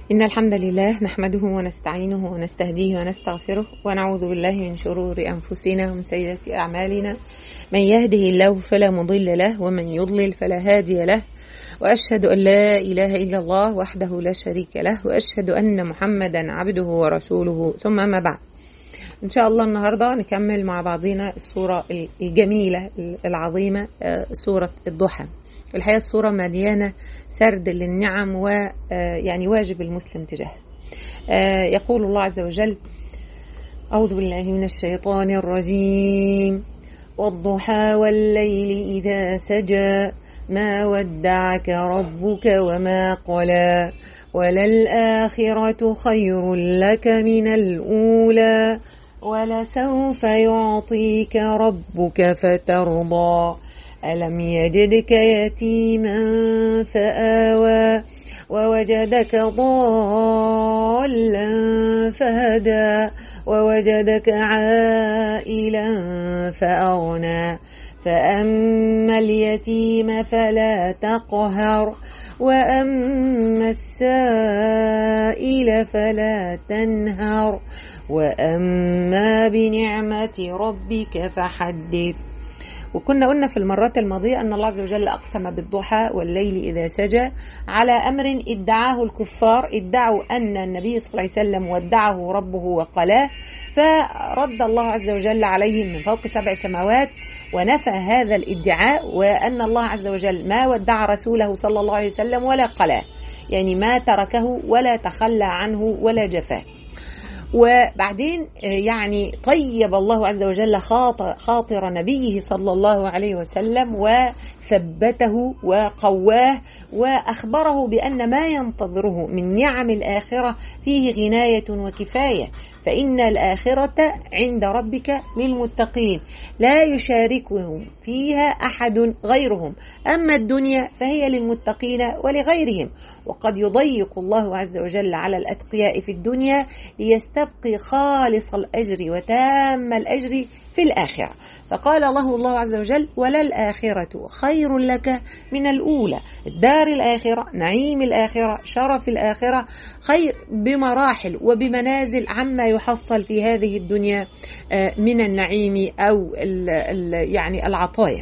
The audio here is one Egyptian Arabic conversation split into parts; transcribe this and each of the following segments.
إن الحمد لله نحمده ونستعينه ونستهديه ونستغفره ونعوذ بالله من شرور أنفسنا ومن سيئات أعمالنا من يهده الله فلا مضل له ومن يضلل فلا هادي له وأشهد أن لا إله إلا الله وحده لا شريك له وأشهد أن محمدا عبده ورسوله ثم ما بعد إن شاء الله النهاردة نكمل مع بعضنا الصورة الجميلة العظيمة سورة الضحى الحقيقة الصورة مليانة سرد للنعم ويعني واجب المسلم تجاهها يقول الله عز وجل أعوذ بالله من الشيطان الرجيم والضحى والليل إذا سجى ما ودعك ربك وما قلى وللآخرة خير لك من الأولى ولسوف يعطيك ربك فترضى ألم يجدك يتيما فآوى ووجدك ضالا فهدى ووجدك عائلا فأغنى فأما اليتيم فلا تقهر وأما السائل فلا تنهر وأما بنعمة ربك فحدث وكنا قلنا في المرات الماضية أن الله عز وجل أقسم بالضحى والليل إذا سجى على أمر ادعاه الكفار ادعوا أن النبي صلى الله عليه وسلم ودعه ربه وقلاه فرد الله عز وجل عليهم من فوق سبع سماوات ونفى هذا الادعاء وأن الله عز وجل ما ودع رسوله صلى الله عليه وسلم ولا قلاه يعني ما تركه ولا تخلى عنه ولا جفاه وبعدين يعني طيب الله عز وجل خاطر, خاطر نبيه صلى الله عليه وسلم وثبته وقواه واخبره بان ما ينتظره من نعم الاخره فيه غنايه وكفايه فإن الآخرة عند ربك للمتقين لا يشاركهم فيها أحد غيرهم أما الدنيا فهي للمتقين ولغيرهم وقد يضيق الله عز وجل على الأتقياء في الدنيا ليستبقي خالص الأجر وتام الأجر في الآخرة فقال له الله عز وجل وللآخرة خير لك من الأولى الدار الآخرة نعيم الآخرة شرف الآخرة خير بمراحل وبمنازل عما يحصل في هذه الدنيا من النعيم أو ال ال يعني العطايا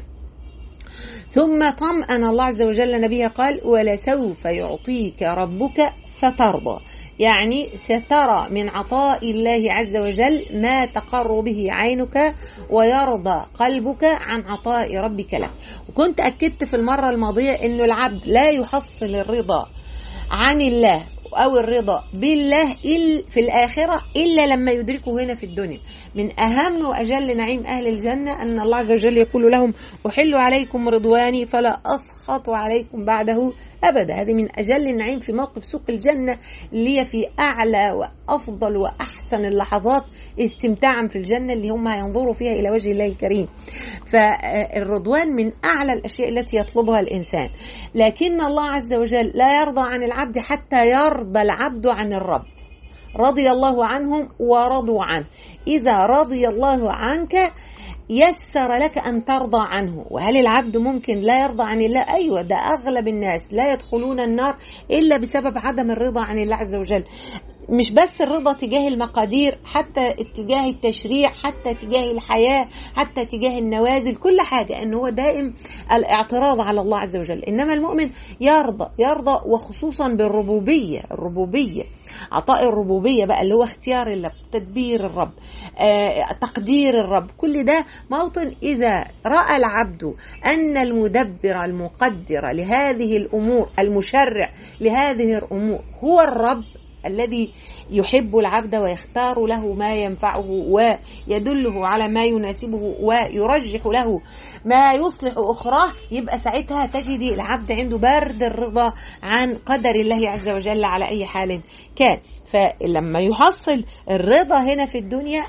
ثم طمأن الله عز وجل نبيه قال ولسوف يعطيك ربك فترضى يعني سترى من عطاء الله عز وجل ما تقر به عينك ويرضى قلبك عن عطاء ربك لك وكنت أكدت في المرة الماضية أنه العبد لا يحصل الرضا عن الله أو الرضا بالله في الآخرة إلا لما يدركه هنا في الدنيا من أهم وأجل نعيم أهل الجنة أن الله عز وجل يقول لهم أحل عليكم رضواني فلا أسخط عليكم بعده أبدا هذه من أجل النعيم في موقف سوق الجنة اللي هي في أعلى وأفضل وأحسن اللحظات استمتاعا في الجنة اللي هم هينظروا فيها إلى وجه الله الكريم فالرضوان من أعلى الأشياء التي يطلبها الإنسان لكن الله عز وجل لا يرضى عن العبد حتى يرضى العبد عن الرب رضي الله عنهم ورضوا عنه إذا رضي الله عنك يسر لك أن ترضى عنه وهل العبد ممكن لا يرضى عن الله أيوة ده أغلب الناس لا يدخلون النار إلا بسبب عدم الرضا عن الله عز وجل مش بس الرضا تجاه المقادير حتى اتجاه التشريع حتى تجاه الحياة حتى تجاه النوازل كل حاجة أنه هو دائم الاعتراض على الله عز وجل إنما المؤمن يرضى يرضى وخصوصا بالربوبية الربوبية عطاء الربوبية بقى اللي هو اختيار الله تدبير الرب آه، تقدير الرب كل ده موطن إذا رأى العبد أن المدبر المقدر لهذه الأمور المشرع لهذه الأمور هو الرب الذي يحب العبد ويختار له ما ينفعه ويدله على ما يناسبه ويرجح له ما يصلح أخراه يبقى ساعتها تجد العبد عنده برد الرضا عن قدر الله عز وجل على أي حال كان فلما يحصل الرضا هنا في الدنيا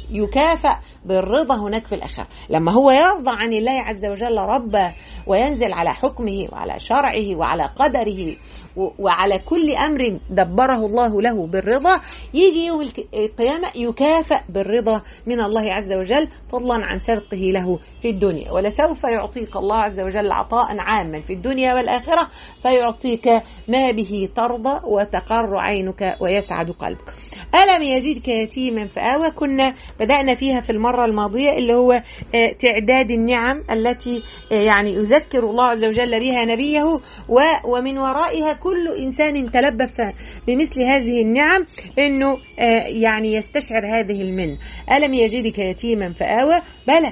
يكافأ بالرضا هناك في الآخرة لما هو يرضى عن الله عز وجل ربه وينزل على حكمه وعلى شرعه وعلى قدره وعلى كل أمر دبره الله له بالرضا يجي يوم القيامة يكافأ بالرضا من الله عز وجل فضلا عن سبقه له في الدنيا ولسوف يعطيك الله عز وجل عطاء عاما في الدنيا والآخرة فيعطيك ما به ترضى وتقر عينك ويسعد قلبك ألم يجدك يتيما فآوى كنا بدأنا فيها في المرة الماضية اللي هو تعداد النعم التي يعني يذكر الله عز وجل بها نبيه ومن ورائها كل إنسان تلبس بمثل هذه النعم أنه يعني يستشعر هذه المن ألم يجدك يتيما فآوى بلى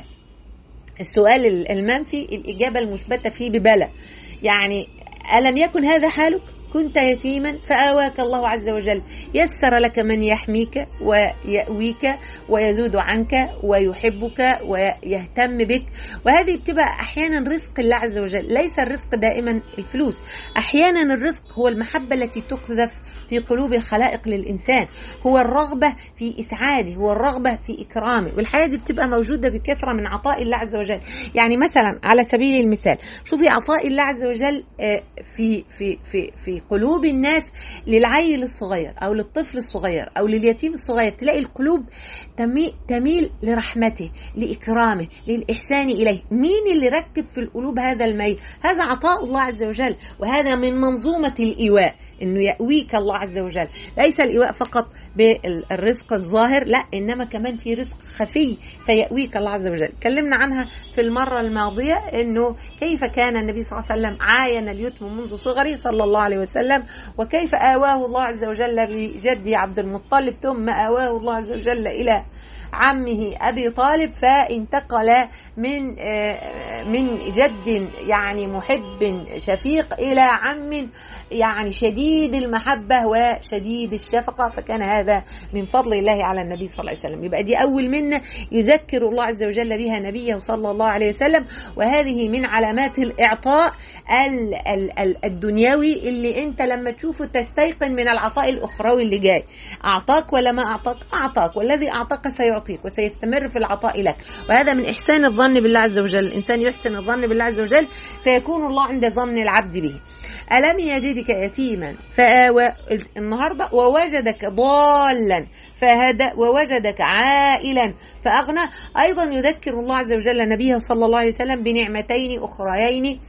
السؤال المنفي الإجابة المثبتة فيه ببلى يعني ألم يكن هذا حالك كنت يتيما فآواك الله عز وجل يسر لك من يحميك ويأويك ويزود عنك ويحبك ويهتم بك وهذه بتبقى أحيانا رزق الله عز وجل ليس الرزق دائما الفلوس أحيانا الرزق هو المحبة التي تقذف في قلوب الخلائق للإنسان هو الرغبة في إسعاده هو الرغبة في إكرامه والحياة دي بتبقى موجودة بكثرة من عطاء الله عز وجل يعني مثلا على سبيل المثال شوفي عطاء الله عز وجل في في في في قلوب الناس للعيل الصغير او للطفل الصغير او لليتيم الصغير تلاقي القلوب تميل لرحمته لاكرامه للاحسان اليه مين اللي ركب في القلوب هذا الميل هذا عطاء الله عز وجل وهذا من منظومه الايواء انه يأويك الله عز وجل ليس الايواء فقط بالرزق الظاهر لا انما كمان في رزق خفي فيأويك الله عز وجل تكلمنا عنها في المره الماضيه انه كيف كان النبي صلى الله عليه وسلم عاين اليتم منذ صغره صلى الله عليه وسلم وكيف آواه الله عز وجل بجده عبد المطلب ثم آواه الله عز وجل إلى عمه ابي طالب فانتقل من من جد يعني محب شفيق الى عم يعني شديد المحبه وشديد الشفقه فكان هذا من فضل الله على النبي صلى الله عليه وسلم يبقى دي اول منا يذكر الله عز وجل بها نبيه صلى الله عليه وسلم وهذه من علامات الاعطاء الدنيوي اللي انت لما تشوفه تستيقن من العطاء الاخروي اللي جاي اعطاك ولا ما اعطاك اعطاك والذي اعطاك سيعطيك يعطيك وسيستمر في العطاء لك وهذا من إحسان الظن بالله عز وجل الإنسان يحسن الظن بالله عز وجل فيكون الله عند ظن العبد به ألم يجدك يتيما فآوى النهاردة ووجدك ضالا فهدى ووجدك عائلا فأغنى أيضا يذكر الله عز وجل نبيه صلى الله عليه وسلم بنعمتين أخريين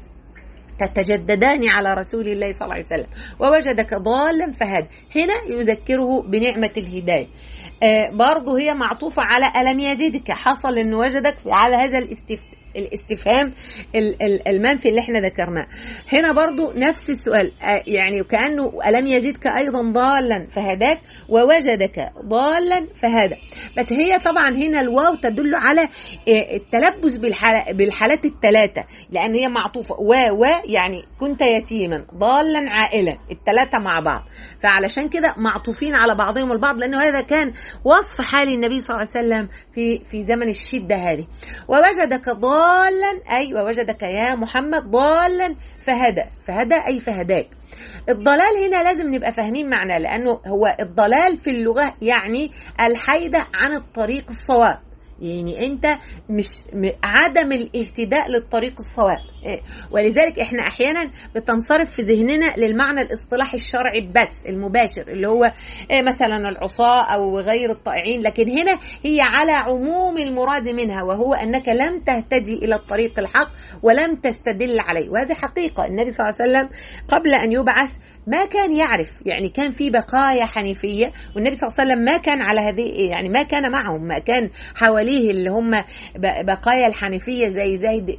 تتجددان على رسول الله صلى الله عليه وسلم ووجدك ضالا فهدى هنا يذكره بنعمة الهداية آه برضه هي معطوفة على ألم يجدك حصل أنه وجدك على هذا الاستفتاء الاستفهام المنفي اللي احنا ذكرناه هنا برضو نفس السؤال يعني كأنه ألم يجدك أيضا ضالا فهداك ووجدك ضالا فهدى بس هي طبعا هنا الواو تدل على التلبس بالحالات الثلاثة لأن هي معطوفة و و يعني كنت يتيما ضالا عائلا الثلاثة مع بعض فعلشان كده معطوفين على بعضهم البعض لأنه هذا كان وصف حال النبي صلى الله عليه وسلم في في زمن الشدة هذه ووجدك ضالا ضالا أي ووجدك يا محمد ضالا فهدى فهدى أي فهداك الضلال هنا لازم نبقى فاهمين معناه لأنه هو الضلال في اللغة يعني الحيدة عن الطريق الصواب يعني انت مش عدم الاهتداء للطريق الصواب ولذلك احنا احيانا بتنصرف في ذهننا للمعنى الاصطلاحي الشرعي بس المباشر اللي هو مثلا العصاة او غير الطائعين لكن هنا هي على عموم المراد منها وهو انك لم تهتدي الى الطريق الحق ولم تستدل عليه وهذه حقيقة النبي صلى الله عليه وسلم قبل ان يبعث ما كان يعرف يعني كان في بقايا حنيفية والنبي صلى الله عليه وسلم ما كان على هذه يعني ما كان معهم ما كان حواليه اللي هم بقايا الحنيفية زي زيد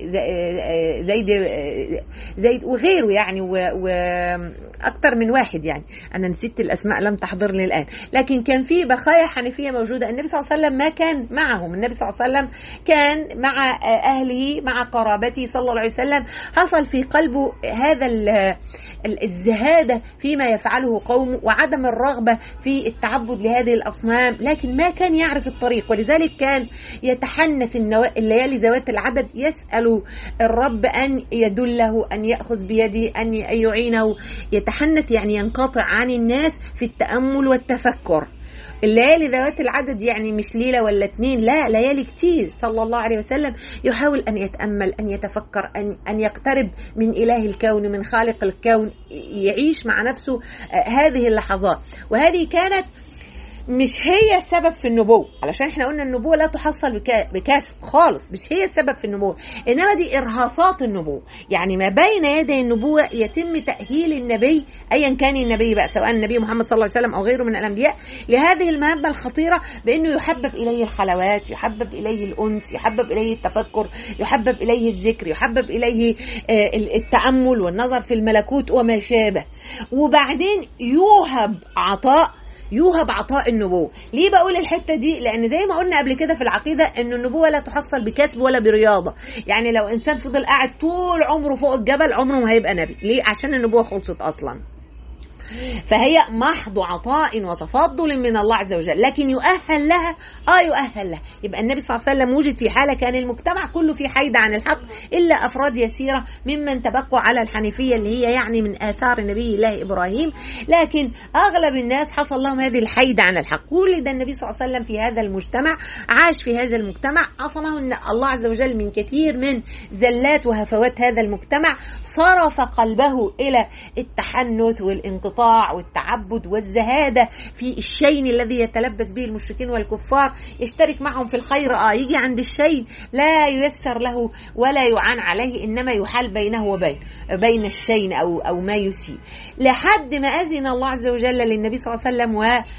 زي زيد زيد وغيره يعني واكثر من واحد يعني انا نسيت الاسماء لم تحضرني الان لكن كان في بقايا حنيفيه موجوده النبي صلى الله عليه وسلم ما كان معهم النبي صلى الله عليه وسلم كان مع اهله مع قرابته صلى الله عليه وسلم حصل في قلبه هذا الزهاده فيما يفعله قومه وعدم الرغبه في التعبد لهذه الاصنام لكن ما كان يعرف الطريق ولذلك كان يتحنث الليالي ذوات العدد يسال الرب أن يدله أن يأخذ بيده أن يعينه يتحنث يعني ينقطع عن الناس في التأمل والتفكر الليالي ذوات العدد يعني مش ليلة ولا اتنين لا ليالي كتير صلى الله عليه وسلم يحاول أن يتأمل أن يتفكر أن, أن يقترب من إله الكون من خالق الكون يعيش مع نفسه هذه اللحظات وهذه كانت مش هي السبب في النبوة علشان احنا قلنا النبوة لا تحصل بكسب خالص مش هي السبب في النبوة انما دي ارهاصات النبوة يعني ما بين يدي النبوة يتم تأهيل النبي ايا كان النبي بقى سواء النبي محمد صلى الله عليه وسلم او غيره من الانبياء لهذه المهمة الخطيرة بانه يحبب اليه الخلوات يحبب اليه الانس يحبب اليه التفكر يحبب اليه الذكر يحبب اليه التأمل والنظر في الملكوت وما شابه وبعدين يوهب عطاء يوهب عطاء النبوة ليه بقول الحتة دي لأن زي ما قلنا قبل كده في العقيدة أن النبوة لا تحصل بكسب ولا برياضة يعني لو إنسان فضل قاعد طول عمره فوق الجبل عمره ما هيبقى نبي ليه عشان النبوة خلصت أصلا فهي محض عطاء وتفضل من الله عز وجل لكن يؤهل لها اه يؤهل لها يبقى النبي صلى الله عليه وسلم وجد في حاله كان المجتمع كله في حيد عن الحق الا افراد يسيره ممن تبقوا على الحنيفيه اللي هي يعني من اثار نبي الله ابراهيم لكن اغلب الناس حصل لهم هذه الحيد عن الحق ولد النبي صلى الله عليه وسلم في هذا المجتمع عاش في هذا المجتمع عصمه ان الله عز وجل من كثير من زلات وهفوات هذا المجتمع صرف قلبه الى التحنث والانقطاع الانقطاع والتعبد والزهادة في الشين الذي يتلبس به المشركين والكفار يشترك معهم في الخير آه يجي عند الشين لا ييسر له ولا يعان عليه إنما يحال بينه وبين بين الشين أو أو ما يسيء لحد ما أذن الله عز وجل للنبي صلى الله عليه وسلم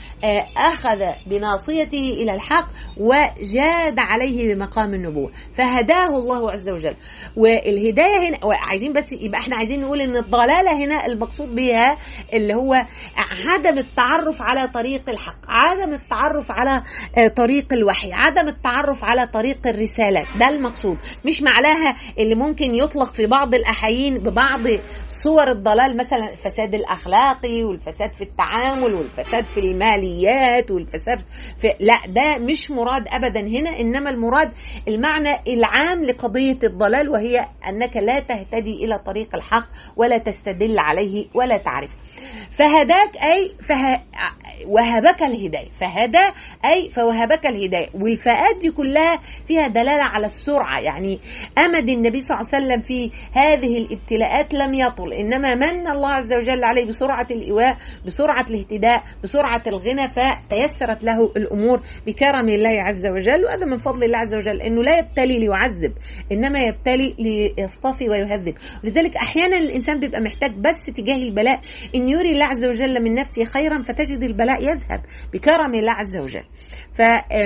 وأخذ بناصيته إلى الحق وجاد عليه بمقام النبوة فهداه الله عز وجل والهداية هنا عايزين بس يبقى احنا عايزين نقول ان الضلالة هنا المقصود بها اللي هو عدم التعرف على طريق الحق عدم التعرف على طريق الوحي عدم التعرف على طريق الرسالات ده المقصود مش معناها اللي ممكن يطلق في بعض الأحايين ببعض صور الضلال مثلا الفساد الأخلاقي والفساد في التعامل والفساد في الماليات والفساد في لا ده مش مراد أبدا هنا إنما المراد المعنى العام لقضية الضلال وهي أنك لا تهتدي إلى طريق الحق ولا تستدل عليه ولا تعرفه فهداك أي فه... وهبك الهداية فهدى أي فوهبك الهداية والفاءات دي كلها فيها دلالة على السرعة يعني أمد النبي صلى الله عليه وسلم في هذه الابتلاءات لم يطل إنما من الله عز وجل عليه بسرعة الإيواء بسرعة الاهتداء بسرعة الغنى فتيسرت له الأمور بكرم الله عز وجل وهذا من فضل الله عز وجل أنه لا يبتلي ليعذب إنما يبتلي ليصطفي ويهذب لذلك أحيانا الإنسان بيبقى محتاج بس تجاه البلاء إن يري الله عز وجل من نفسه خيرا فتجد البلاء يذهب بكرم الله عز وجل ف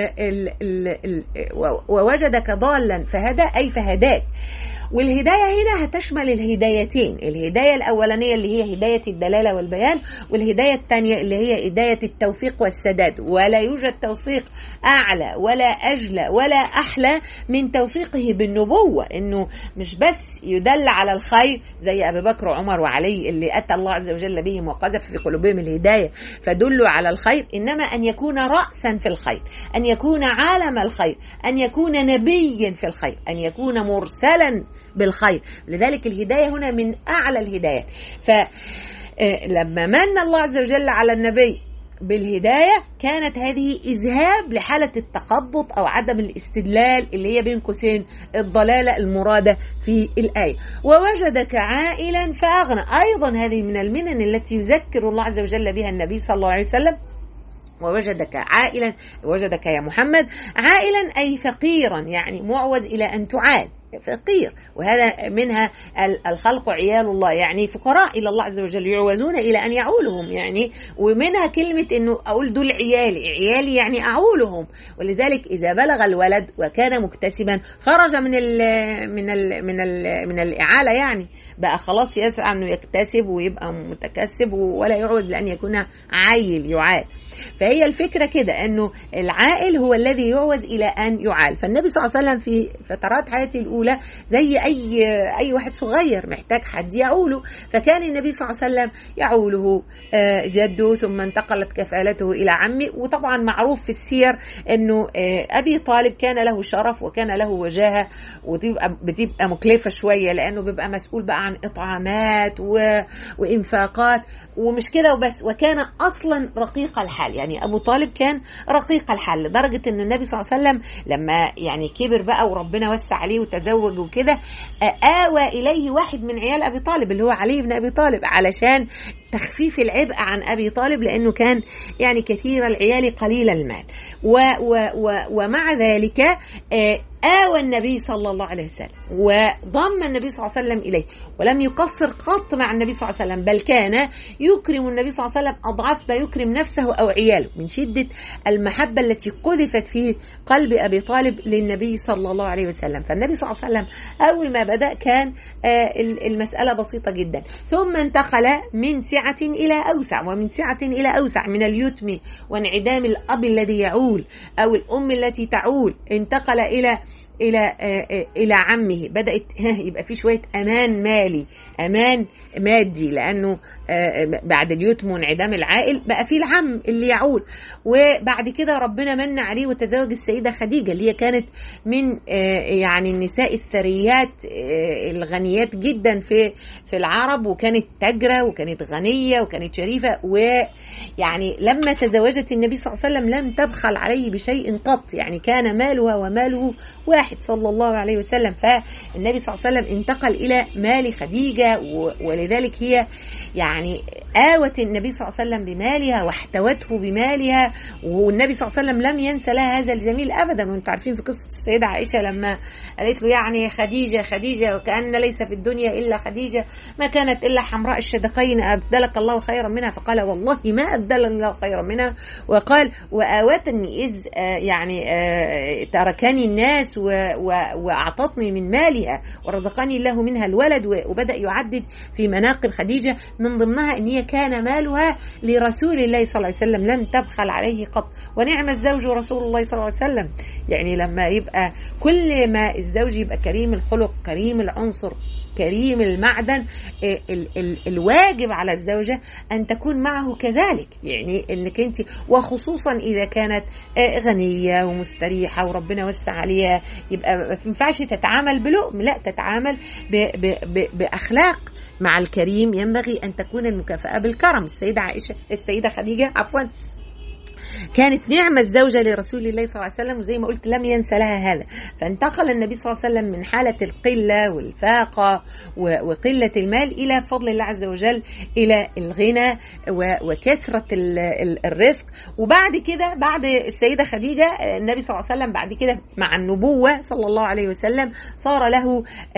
ووجدك ضالا فهدى أي فهداك والهداية هنا هتشمل الهدايتين الهداية الأولانية اللي هي هداية الدلالة والبيان والهداية الثانية اللي هي هداية التوفيق والسداد ولا يوجد توفيق أعلى ولا أجلى ولا أحلى من توفيقه بالنبوة إنه مش بس يدل على الخير زي أبي بكر وعمر وعلي اللي أتى الله عز وجل بهم وقذف في قلوبهم الهداية فدلوا على الخير إنما أن يكون رأسا في الخير أن يكون عالم الخير أن يكون نبيا في الخير أن يكون مرسلا بالخير لذلك الهداية هنا من أعلى الهدايات فلما من الله عز وجل على النبي بالهداية كانت هذه إذهاب لحالة التخبط أو عدم الاستدلال اللي هي بين قوسين الضلالة المرادة في الآية ووجدك عائلا فأغنى أيضا هذه من المنن التي يذكر الله عز وجل بها النبي صلى الله عليه وسلم ووجدك عائلا وجدك يا محمد عائلا أي فقيرا يعني معوز إلى أن تعال فقير وهذا منها الخلق عيال الله يعني فقراء الى الله عز وجل يعوزون الى ان يعولهم يعني ومنها كلمه انه اقول دول عيالي عيالي يعني اعولهم ولذلك اذا بلغ الولد وكان مكتسبا خرج من ال من ال من ال من الاعاله يعني بقى خلاص يسعى انه يكتسب ويبقى متكسب ولا يعوز لان يكون عيل يعال فهي الفكره كده انه العائل هو الذي يعوز الى ان يعال فالنبي صلى الله عليه وسلم في فترات حياته الاولى زي اي اي واحد صغير محتاج حد يعوله فكان النبي صلى الله عليه وسلم يعوله جده ثم انتقلت كفالته الى عمه وطبعا معروف في السير انه ابي طالب كان له شرف وكان له وجاهه وتبقى بتبقى مكلفه شويه لانه بيبقى مسؤول بقى عن اطعامات و... وانفاقات ومش كده وبس وكان اصلا رقيق الحال يعني ابو طالب كان رقيق الحال لدرجه ان النبي صلى الله عليه وسلم لما يعني كبر بقى وربنا وسع عليه وتزوج وكده آوى اليه واحد من عيال ابي طالب اللي هو علي بن ابي طالب علشان تخفيف العبء عن ابي طالب لانه كان يعني كثير العيال قليل المال و و و ومع ذلك آوى النبي صلى الله عليه وسلم وضم النبي صلى الله عليه وسلم إليه ولم يقصر قط مع النبي صلى الله عليه وسلم بل كان يكرم النبي صلى الله عليه وسلم أضعاف ما يكرم نفسه أو عياله من شدة المحبة التي قذفت في قلب أبي طالب للنبي صلى الله عليه وسلم فالنبي صلى الله عليه وسلم أول ما بدأ كان المسألة بسيطة جدا ثم انتقل من سعة إلى أوسع ومن سعة إلى أوسع من اليتم وانعدام الأب الذي يعول أو الأم التي تعول انتقل إلى الى الى عمه بدات يبقى في شويه امان مالي امان مادي لانه بعد اليتم وانعدام العائل بقى في العم اللي يعول وبعد كده ربنا من عليه وتزوج السيده خديجه اللي هي كانت من يعني النساء الثريات الغنيات جدا في في العرب وكانت تاجره وكانت غنيه وكانت شريفه ويعني لما تزوجت النبي صلى الله عليه وسلم لم تبخل عليه بشيء قط يعني كان مالها وماله واحد صلى الله عليه وسلم فالنبي صلى الله عليه وسلم انتقل إلى مال خديجة ولذلك هي يعني آوت النبي صلى الله عليه وسلم بمالها واحتوته بمالها والنبي صلى الله عليه وسلم لم ينسى لها هذا الجميل أبدا وانتم عارفين في قصة السيدة عائشة لما قالت له يعني خديجة خديجة وكأن ليس في الدنيا إلا خديجة ما كانت إلا حمراء الشدقين أبدلك الله خيرا منها فقال والله ما أبدلني الله خيرا منها وقال وآوتني إذ يعني تركني الناس وأعطتني من مالها ورزقني الله منها الولد وبدأ يعدد في مناقب خديجة من ضمنها أن هي كان مالها لرسول الله صلى الله عليه وسلم لم تبخل عليه قط ونعم الزوج رسول الله صلى الله عليه وسلم يعني لما يبقى كل ما الزوج يبقى كريم الخلق كريم العنصر كريم المعدن ال ال الواجب على الزوجة أن تكون معه كذلك يعني أنك أنت وخصوصا إذا كانت غنية ومستريحة وربنا وسع عليها يبقى ما ينفعش تتعامل بلؤم لا تتعامل ب ب ب بأخلاق مع الكريم ينبغي أن تكون المكافأة بالكرم السيدة عائشة السيدة خديجة عفوا كانت نعمة الزوجة لرسول الله صلى الله عليه وسلم وزي ما قلت لم ينسى لها هذا فانتقل النبي صلى الله عليه وسلم من حالة القلة والفاقة وقلة المال إلى فضل الله عز وجل إلى الغنى وكثرة الرزق وبعد كده بعد السيدة خديجة النبي صلى الله عليه وسلم بعد كده مع النبوة صلى الله عليه وسلم صار له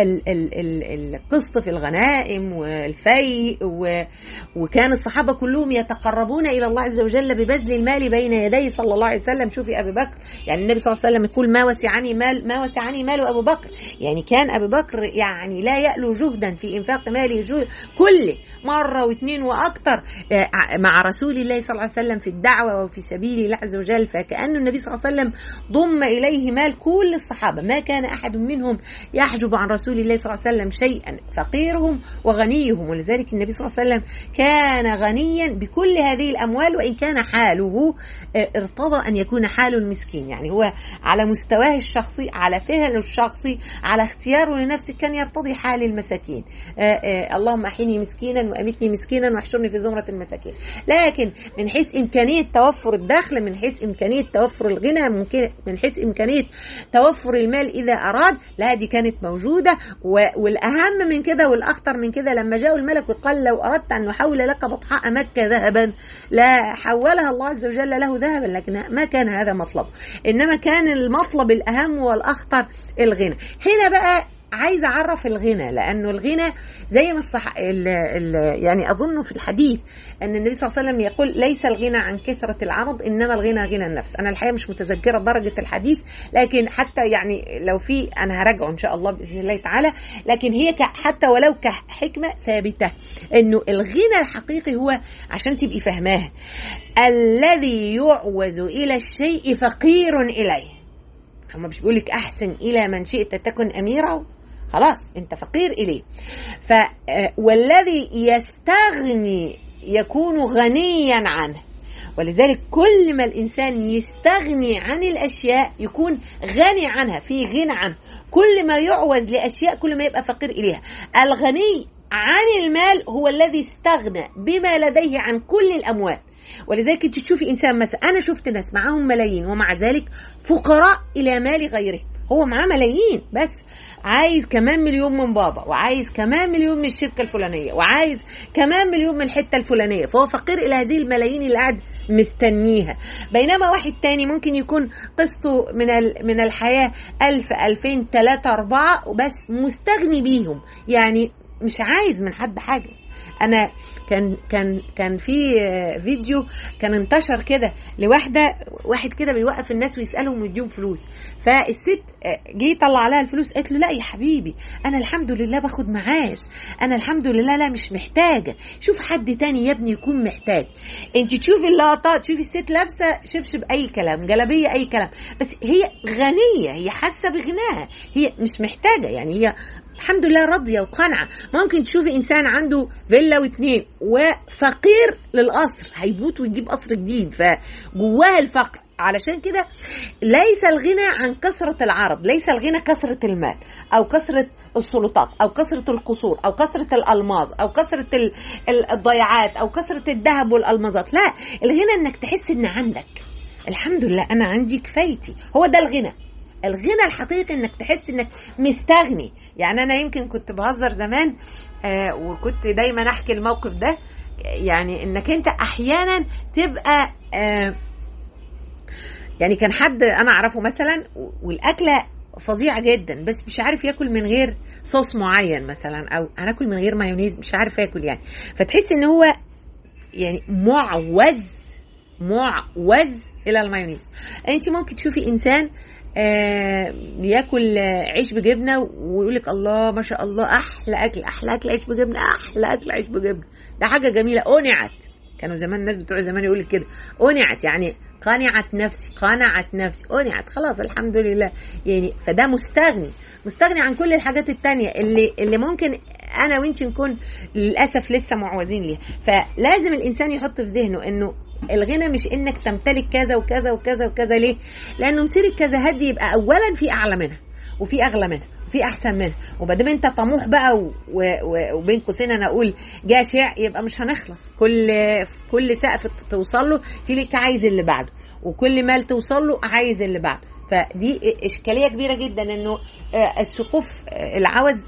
القسط في الغنائم والفيء وكان الصحابة كلهم يتقربون إلى الله عز وجل ببذل المال بين يديه صلى الله عليه وسلم شوفي ابي بكر يعني النبي صلى الله عليه وسلم يقول ما وسعني مال ما وسعني مال ابو بكر يعني كان ابو بكر يعني لا يألو جهدا في انفاق ماله جهد كله مره واثنين واكثر مع رسول الله صلى الله عليه وسلم في الدعوه وفي سبيل الله عز وجل فكأن النبي صلى الله عليه وسلم ضم اليه مال كل الصحابه ما كان احد منهم يحجب عن رسول الله صلى الله عليه وسلم شيئا فقيرهم وغنيهم ولذلك النبي صلى الله عليه وسلم كان غنيا بكل هذه الاموال وان كان حاله ارتضى ان يكون حال المسكين يعني هو على مستواه الشخصي على فهله الشخصي على اختياره لنفسه كان يرتضي حال المساكين اللهم احيني مسكينا وامتني مسكينا واحشرني في زمره المساكين لكن من حيث امكانيه توفر الدخل من حيث امكانيه توفر الغنى ممكن من حيث امكانيه توفر المال اذا اراد لا دي كانت موجوده والاهم من كده والاخطر من كده لما جاء الملك وقال لو اردت ان نحول لك بطحاء مكه ذهبا لا حولها الله عز وجل له ذهبا لكن ما كان هذا مطلب انما كان المطلب الاهم والاخطر الغنى هنا بقى عايز اعرف الغنى لانه الغنى زي ما الصح... ال... ال... يعني اظن في الحديث ان النبي صلى الله عليه وسلم يقول ليس الغنى عن كثره العرض انما الغنى غنى النفس انا الحقيقه مش متذكره درجه الحديث لكن حتى يعني لو في انا هراجعه ان شاء الله باذن الله تعالى لكن هي ك... حتى ولو كحكمه ثابته انه الغنى الحقيقي هو عشان تبقي فاهماها الذي يعوز الى الشيء فقير اليه هما مش بيقولك احسن الى من شئت تكن اميرا خلاص انت فقير اليه ف والذي يستغني يكون غنيا عنه ولذلك كل ما الانسان يستغني عن الاشياء يكون غني عنها في غنى عنه كل ما يعوز لاشياء كل ما يبقى فقير اليها الغني عن المال هو الذي استغنى بما لديه عن كل الاموال ولذلك انت تشوفي انسان مثلا انا شفت ناس معاهم ملايين ومع ذلك فقراء الى مال غيرهم هو معاه ملايين بس عايز كمان مليون من بابا وعايز كمان مليون من الشركه الفلانيه وعايز كمان مليون من الحته الفلانيه فهو فقير الى هذه الملايين اللي قاعد مستنيها بينما واحد تاني ممكن يكون قسطه من من الحياه ألف ألفين ثلاثة أربعة وبس مستغني بيهم يعني مش عايز من حد حاجه انا كان كان كان في فيديو كان انتشر كده لواحده واحد كده بيوقف الناس ويسالهم ويديهم فلوس فالست جه يطلع عليها الفلوس قالت له لا يا حبيبي انا الحمد لله باخد معاش انا الحمد لله لا مش محتاجه شوف حد تاني يا ابني يكون محتاج انت تشوفي اللقطات تشوفي الست لابسه شبشب اي كلام جلابيه اي كلام بس هي غنيه هي حاسه بغناها هي مش محتاجه يعني هي الحمد لله راضيه وقانعه ممكن تشوفي انسان عنده فيلا واتنين وفقير للقصر هيموت ويجيب قصر جديد فجواه الفقر علشان كده ليس الغنى عن كثرة العرض ليس الغنى كثرة المال أو كثرة السلطات أو كثرة القصور أو كثرة الألماظ أو كثرة الضيعات أو كثرة الذهب والألماظات لا الغنى أنك تحس أن عندك الحمد لله أنا عندي كفايتي هو ده الغنى الغنى الحقيقي انك تحس انك مستغني يعني انا يمكن كنت بهزر زمان آه وكنت دايما احكي الموقف ده يعني انك انت احيانا تبقى آه يعني كان حد انا اعرفه مثلا والاكله فظيعه جدا بس مش عارف ياكل من غير صوص معين مثلا او هناكل من غير مايونيز مش عارف ياكل يعني فتحس ان هو يعني معوز معوز الى المايونيز انت ممكن تشوفي انسان آه بياكل عيش بجبنه ويقول لك الله ما شاء الله احلى اكل احلى اكل عيش بجبنه احلى اكل عيش بجبنه ده حاجه جميله انعت كانوا زمان الناس بتوع زمان يقول لك كده انعت يعني قنعت نفسي قنعت نفسي انعت خلاص الحمد لله يعني فده مستغني مستغني عن كل الحاجات التانية اللي اللي ممكن انا وانت نكون للاسف لسه معوزين ليها فلازم الانسان يحط في ذهنه انه الغنى مش انك تمتلك كذا وكذا وكذا وكذا ليه؟ لانه مسيرك كذا هدي يبقى اولا في اعلى منها وفي اغلى منها وفي احسن منها وبعدين انت طموح بقى و... و... وبين قوسين انا اقول جاشع يبقى مش هنخلص كل كل سقف توصل له تليك عايز اللي بعده وكل مال توصل له عايز اللي بعده فدي اشكاليه كبيره جدا انه السقوف العوز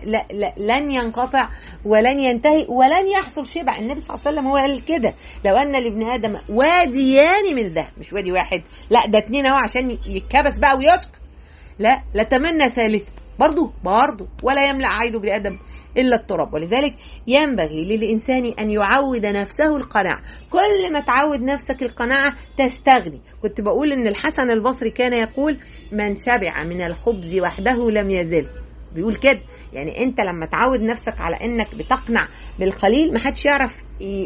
لن ينقطع ولن ينتهي ولن يحصل شبع النبي صلى الله عليه وسلم هو قال كده لو ان لابن ادم واديان من ذهب مش وادي واحد لا ده اتنين اهو عشان يتكبس بقى ويسكر لا لتمنى ثالث برضه برضه ولا يملا عين ابن ادم الا التراب ولذلك ينبغي للانسان ان يعود نفسه القناعه كل ما تعود نفسك القناعه تستغني كنت بقول ان الحسن البصري كان يقول من شبع من الخبز وحده لم يزل بيقول كده يعني انت لما تعود نفسك على انك بتقنع بالقليل ما حدش يعرف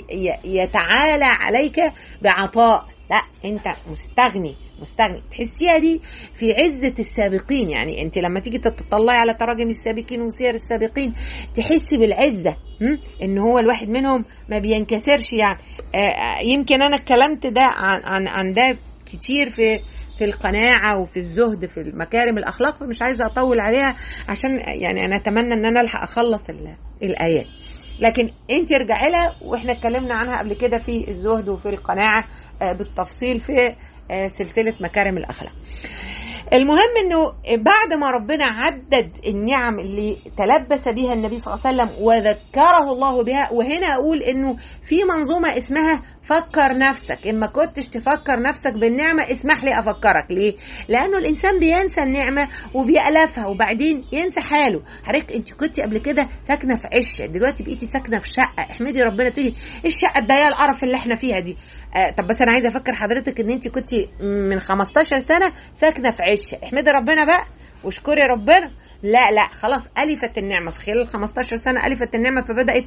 يتعالى عليك بعطاء لا انت مستغني مستغني تحسيها دي في عزة السابقين يعني انت لما تيجي تطلعي على تراجم السابقين وسير السابقين تحسي بالعزة ان هو الواحد منهم ما بينكسرش يعني آه يمكن انا اتكلمت ده عن, عن, عن ده كتير في في القناعة وفي الزهد في المكارم الأخلاق فمش عايزة أطول عليها عشان يعني أنا أتمنى أن أنا ألحق أخلص الآيات لكن انت ارجعي لها واحنا اتكلمنا عنها قبل كده في الزهد وفي القناعه بالتفصيل في سلسله مكارم الاخلاق. المهم انه بعد ما ربنا عدد النعم اللي تلبس بها النبي صلى الله عليه وسلم وذكره الله بها وهنا اقول انه في منظومه اسمها فكر نفسك اما كنتش تفكر نفسك بالنعمه اسمح لي افكرك ليه لانه الانسان بينسى النعمه وبيألفها وبعدين ينسى حاله حضرتك انت كنت قبل كده ساكنه في عشه دلوقتي بقيتي ساكنه في شقه احمدي ربنا تقولي ايه الشقه الضيقه القرف اللي احنا فيها دي آه طب بس انا عايزه افكر حضرتك ان انت كنت من 15 سنه ساكنه في عشه احمدي ربنا بقى واشكري ربنا لا لا خلاص ألفت النعمة في خلال 15 سنة ألفت النعمة فبدأت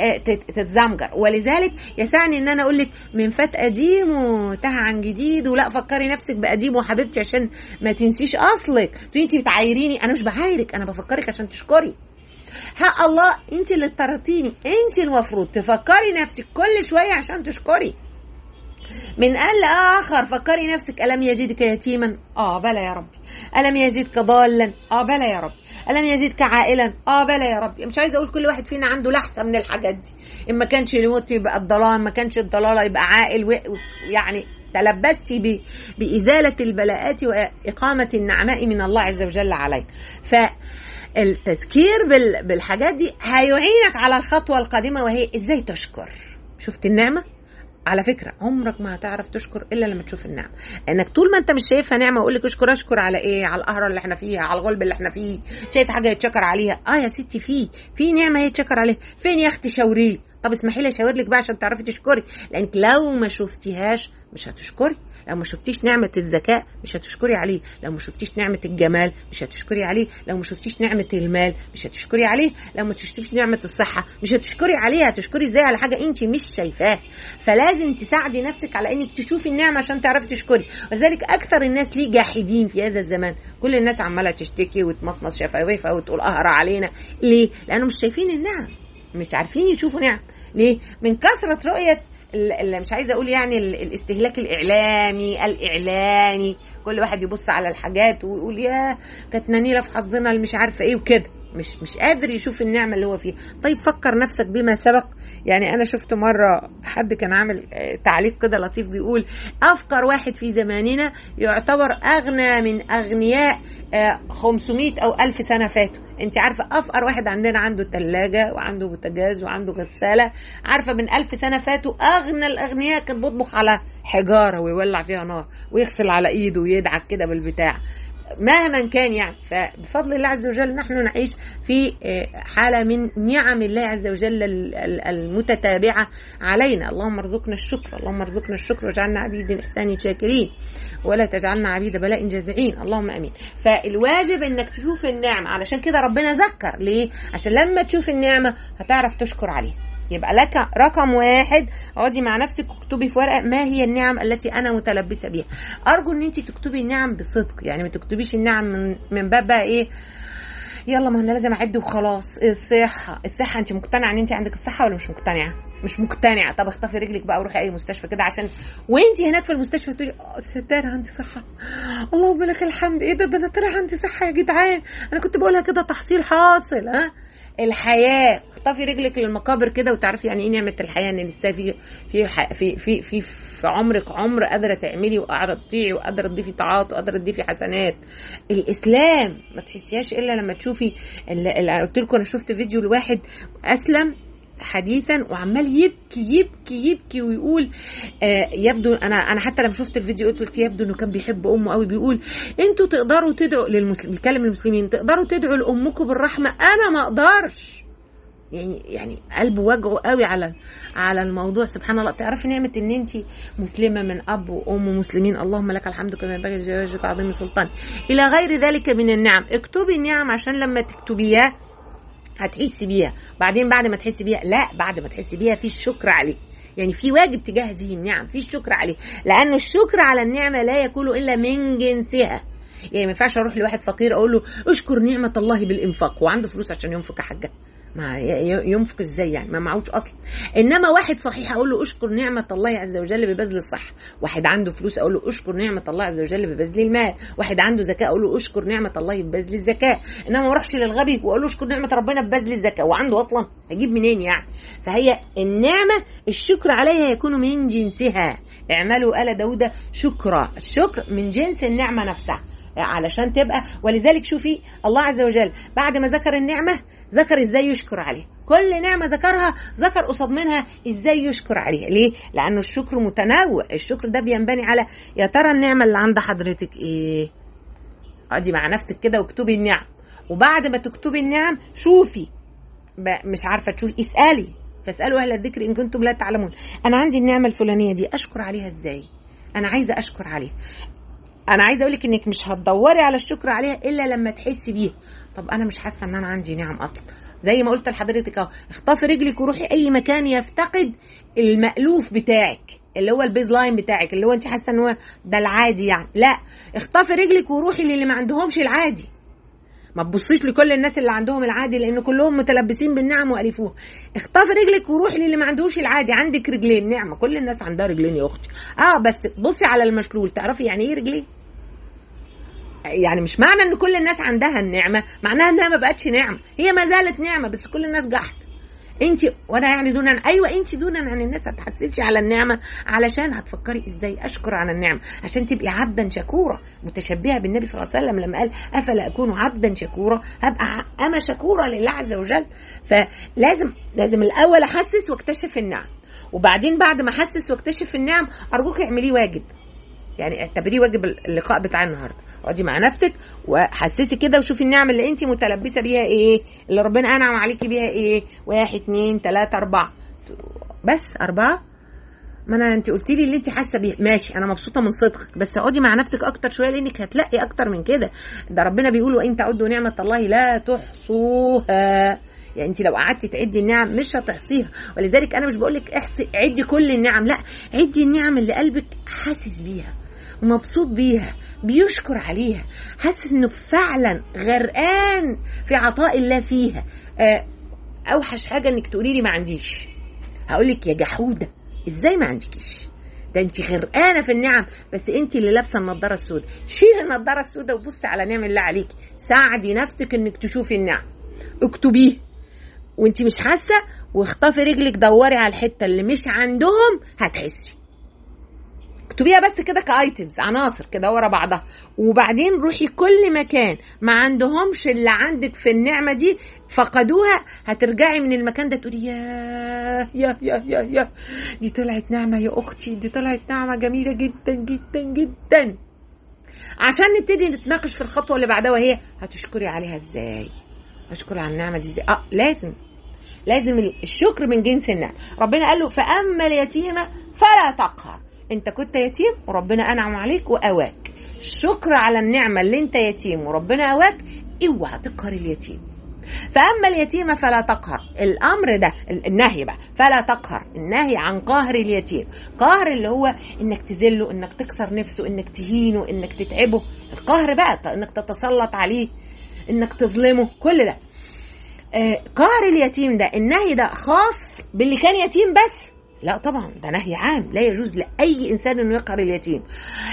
تتزمجر ولذلك يسعني إن أنا أقول لك من فات قديم وتاه عن جديد ولا فكري نفسك بقديم وحبيبتي عشان ما تنسيش أصلك تقولي أنت بتعايريني أنا مش بعايرك أنا بفكرك عشان تشكري حق الله أنت اللي اضطرتيني أنت المفروض تفكري نفسك كل شوية عشان تشكري من قال لآخر فكري نفسك ألم يجدك يتيما آه بلى يا ربي ألم يجدك ضالا آه بلى يا ربي ألم يجدك عائلا آه بلى يا ربي مش عايزة أقول كل واحد فينا عنده لحسة من الحاجات دي إن ما كانش الموت يبقى الضلال ما كانش الضلالة يبقى عائل ويعني تلبستي بإزالة البلاءات وإقامة النعماء من الله عز وجل عليك ف التذكير بالحاجات دي هيعينك على الخطوة القادمة وهي ازاي تشكر شفت النعمة على فكره عمرك ما هتعرف تشكر الا لما تشوف النعمه انك طول ما انت مش شايفها نعمه اقول لك اشكر اشكر على ايه على القهره اللي احنا فيها على الغلب اللي احنا فيه شايف حاجه يتشكر عليها اه يا ستي في في نعمه يتشكر عليها فين يا اختي شاوريه طب اسمحي لي اشاور لك بقى عشان تعرفي تشكري لانك لو ما شفتيهاش مش هتشكري لو ما شفتيش نعمة الذكاء مش هتشكري عليه لو ما شفتيش نعمة الجمال مش هتشكري عليه لو ما شفتيش نعمة المال مش هتشكري عليه لو ما شفتيش نعمة الصحة مش هتشكري عليها هتشكري ازاي على حاجة انت مش شايفاها فلازم تساعدي نفسك على انك تشوفي النعمة عشان تعرفي تشكري ولذلك اكثر الناس ليه جاحدين في هذا الزمان كل الناس عمالة تشتكي وتمصمص شفايفها وتقول قهرة علينا ليه لانه مش شايفين النعم مش عارفين يشوفوا نعم ليه من كثرة رؤية اللي مش عايزه اقول يعني الاستهلاك الاعلامي الاعلاني كل واحد يبص على الحاجات ويقول يا كانت نيله في حظنا اللي مش عارفه ايه وكده مش مش قادر يشوف النعمه اللي هو فيها طيب فكر نفسك بما سبق يعني انا شفت مره حد كان عامل تعليق كده لطيف بيقول افقر واحد في زماننا يعتبر اغنى من اغنياء 500 او 1000 سنه فاتوا انت عارفه افقر واحد عندنا عنده ثلاجه وعنده بوتاجاز وعنده غساله عارفه من ألف سنه فاتوا اغنى الاغنياء كان بيطبخ على حجاره ويولع فيها نار ويغسل على ايده ويدعك كده بالبتاع مهما كان يعني فبفضل الله عز وجل نحن نعيش في حالة من نعم الله عز وجل المتتابعة علينا اللهم ارزقنا الشكر اللهم ارزقنا الشكر واجعلنا عبيد إحسان شاكرين ولا تجعلنا عبيد بلاء جازعين اللهم امين فالواجب انك تشوف النعمة علشان كده ربنا ذكر ليه عشان لما تشوف النعمة هتعرف تشكر عليها يبقى لك رقم واحد اقعدي مع نفسك واكتبي في ورقه ما هي النعم التي انا متلبسه بيها ارجو ان انت تكتبي النعم بصدق يعني ما تكتبيش النعم من, من باب بقى ايه يلا ما انا لازم اعد وخلاص الصحه الصحه انت مقتنعه ان انت عندك الصحه ولا مش مقتنعه مش مقتنعه طب اخطفي رجلك بقى وروحي اي مستشفى كده عشان وانت هناك في المستشفى تقولي اه انا عندي صحه اللهم لك الحمد ايه ده ده انا طلع عندي صحه يا جدعان انا كنت بقولها كده تحصيل حاصل ها الحياه اخطفي رجلك للمقابر كده وتعرفي يعني ايه نعمه الحياه ان لسه في في في في في في عمرك عمر قادره تعملي وقادره تطيعي وقادره تضيفي طاعات وقادره تضيفي حسنات الاسلام ما تحسيهاش الا لما تشوفي اللي قلت لكم انا شفت فيديو لواحد اسلم حديثا وعمال يبكي يبكي يبكي ويقول آه يبدو انا انا حتى لما شفت الفيديو قلت يبدو انه كان بيحب امه قوي بيقول انتوا تقدروا تدعوا للمسلمين بيتكلم المسلمين تقدروا تدعوا لامكم بالرحمه انا ما اقدرش يعني يعني قلبه وجعه قوي على على الموضوع سبحان الله تعرفي نعمه ان انت مسلمه من اب وام مسلمين اللهم لك الحمد كما ينبغي لجلالك وعظيم سلطان الى غير ذلك من النعم اكتبي النعم عشان لما تكتبيها هتحسي بيها بعدين بعد ما تحسي بيها لا بعد ما تحسي بيها في الشكر عليه يعني في واجب تجاه هذه النعم في الشكر عليه لانه الشكر على النعمه لا يكون الا من جنسها يعني ما ينفعش اروح لواحد فقير اقول له اشكر نعمه الله بالانفاق وعنده فلوس عشان ينفق حاجه ما ينفق ازاي يعني ما معهوش اصلا انما واحد صحيح اقول له اشكر نعمه الله عز وجل ببذل الصحه واحد عنده فلوس اقول له اشكر نعمه الله عز وجل ببذل المال واحد عنده ذكاء اقول له اشكر نعمه الله ببذل الذكاء انما ما اروحش للغبي واقول له اشكر نعمه ربنا ببذل الذكاء وعنده اصلا هجيب منين يعني فهي النعمه الشكر عليها يكون من جنسها اعملوا ال داود شكرا الشكر من جنس النعمه نفسها علشان تبقى ولذلك شوفي الله عز وجل بعد ما ذكر النعمه ذكر ازاي يشكر عليها كل نعمه ذكرها ذكر قصاد منها ازاي يشكر عليها ليه لانه الشكر متنوع الشكر ده بينبني على يا ترى النعمه اللي عند حضرتك ايه اقعدي مع نفسك كده واكتبي النعم وبعد ما تكتبي النعم شوفي مش عارفه تشوفي اسالي فاسالوا اهل الذكر ان كنتم لا تعلمون انا عندي النعمه الفلانيه دي اشكر عليها ازاي انا عايزه اشكر عليها انا عايزه اقول لك انك مش هتدوري على الشكر عليها الا لما تحسي بيها طب انا مش حاسه ان انا عندي نعم اصلا زي ما قلت لحضرتك اهو اخطفي رجلك وروحي اي مكان يفتقد المألوف بتاعك اللي هو البيز لاين بتاعك اللي هو انت حاسه ان هو ده العادي يعني لا اخطفي رجلك وروحي للي ما عندهمش العادي ما تبصيش لكل الناس اللي عندهم العادي لان كلهم متلبسين بالنعم والفوها اخطفي رجلك وروحي للي ما عندوش العادي عندك رجلين نعمه كل الناس عندها رجلين يا اختي اه بس بصي على المشلول تعرفي يعني ايه رجلين يعني مش معنى ان كل الناس عندها النعمه معناها انها ما بقتش نعمه هي ما زالت نعمه بس كل الناس جحد انت وانا يعني دون ايوه انت دون عن الناس هتحسسي على النعمه علشان هتفكري ازاي اشكر على النعمه عشان تبقي عبدا شكورا متشبهه بالنبي صلى الله عليه وسلم لما قال افلا اكون عبدا شكورا هبقى اما شكورا لله عز وجل فلازم لازم الاول احسس واكتشف النعم وبعدين بعد ما احسس واكتشف النعم ارجوك اعمليه واجب يعني اعتبريه واجب اللقاء بتاع النهارده اقعدي مع نفسك وحسيتي كده وشوفي النعم اللي انت متلبسه بيها ايه اللي ربنا انعم عليكي بيها ايه واحد اتنين تلاته اربعه بس اربعه ما انا انت قلتي لي اللي انت حاسه بيه ماشي انا مبسوطه من صدقك بس اقعدي مع نفسك اكتر شويه لانك هتلاقي اكتر من كده ده ربنا بيقول وان تعدوا نعمه الله لا تحصوها يعني انت لو قعدتي تعدي النعم مش هتحصيها ولذلك انا مش بقول لك احصي عدي كل النعم لا عدي النعم اللي قلبك حاسس بيها ومبسوط بيها بيشكر عليها حاسس انه فعلا غرقان في عطاء الله فيها آه اوحش حاجه انك تقولي لي ما عنديش هقول لك يا جحوده ازاي ما عندكيش ده انت غرقانه في النعم بس انت اللي لابسه النضاره السوداء شيلي النضاره السوداء وبصي على نعم الله عليكي ساعدي نفسك انك تشوفي النعم اكتبيه وانت مش حاسه واخطفي رجلك دوري على الحته اللي مش عندهم هتحسي اكتبيها بس كده كايتمز عناصر كده ورا بعضها وبعدين روحي كل مكان ما عندهمش اللي عندك في النعمه دي فقدوها هترجعي من المكان ده تقولي يا يا يا يا يا دي طلعت نعمه يا اختي دي طلعت نعمه جميله جدا جدا جدا عشان نبتدي نتناقش في الخطوه اللي بعدها وهي هتشكري عليها ازاي اشكري على النعمه دي ازاي اه لازم لازم الشكر من جنس النعم ربنا قال له فاما اليتيم فلا تقهر انت كنت يتيم وربنا انعم عليك واواك شكر على النعمه اللي انت يتيم وربنا اواك اوعى تقهر اليتيم فاما اليتيم فلا تقهر الامر ده النهي بقى فلا تقهر النهي عن قهر اليتيم قهر اللي هو انك تذله انك تكسر نفسه انك تهينه انك تتعبه القهر بقى انك تتسلط عليه انك تظلمه كل ده آه قهر اليتيم ده النهي ده خاص باللي كان يتيم بس لا طبعا ده نهي عام لا يجوز لاي انسان انه يقهر اليتيم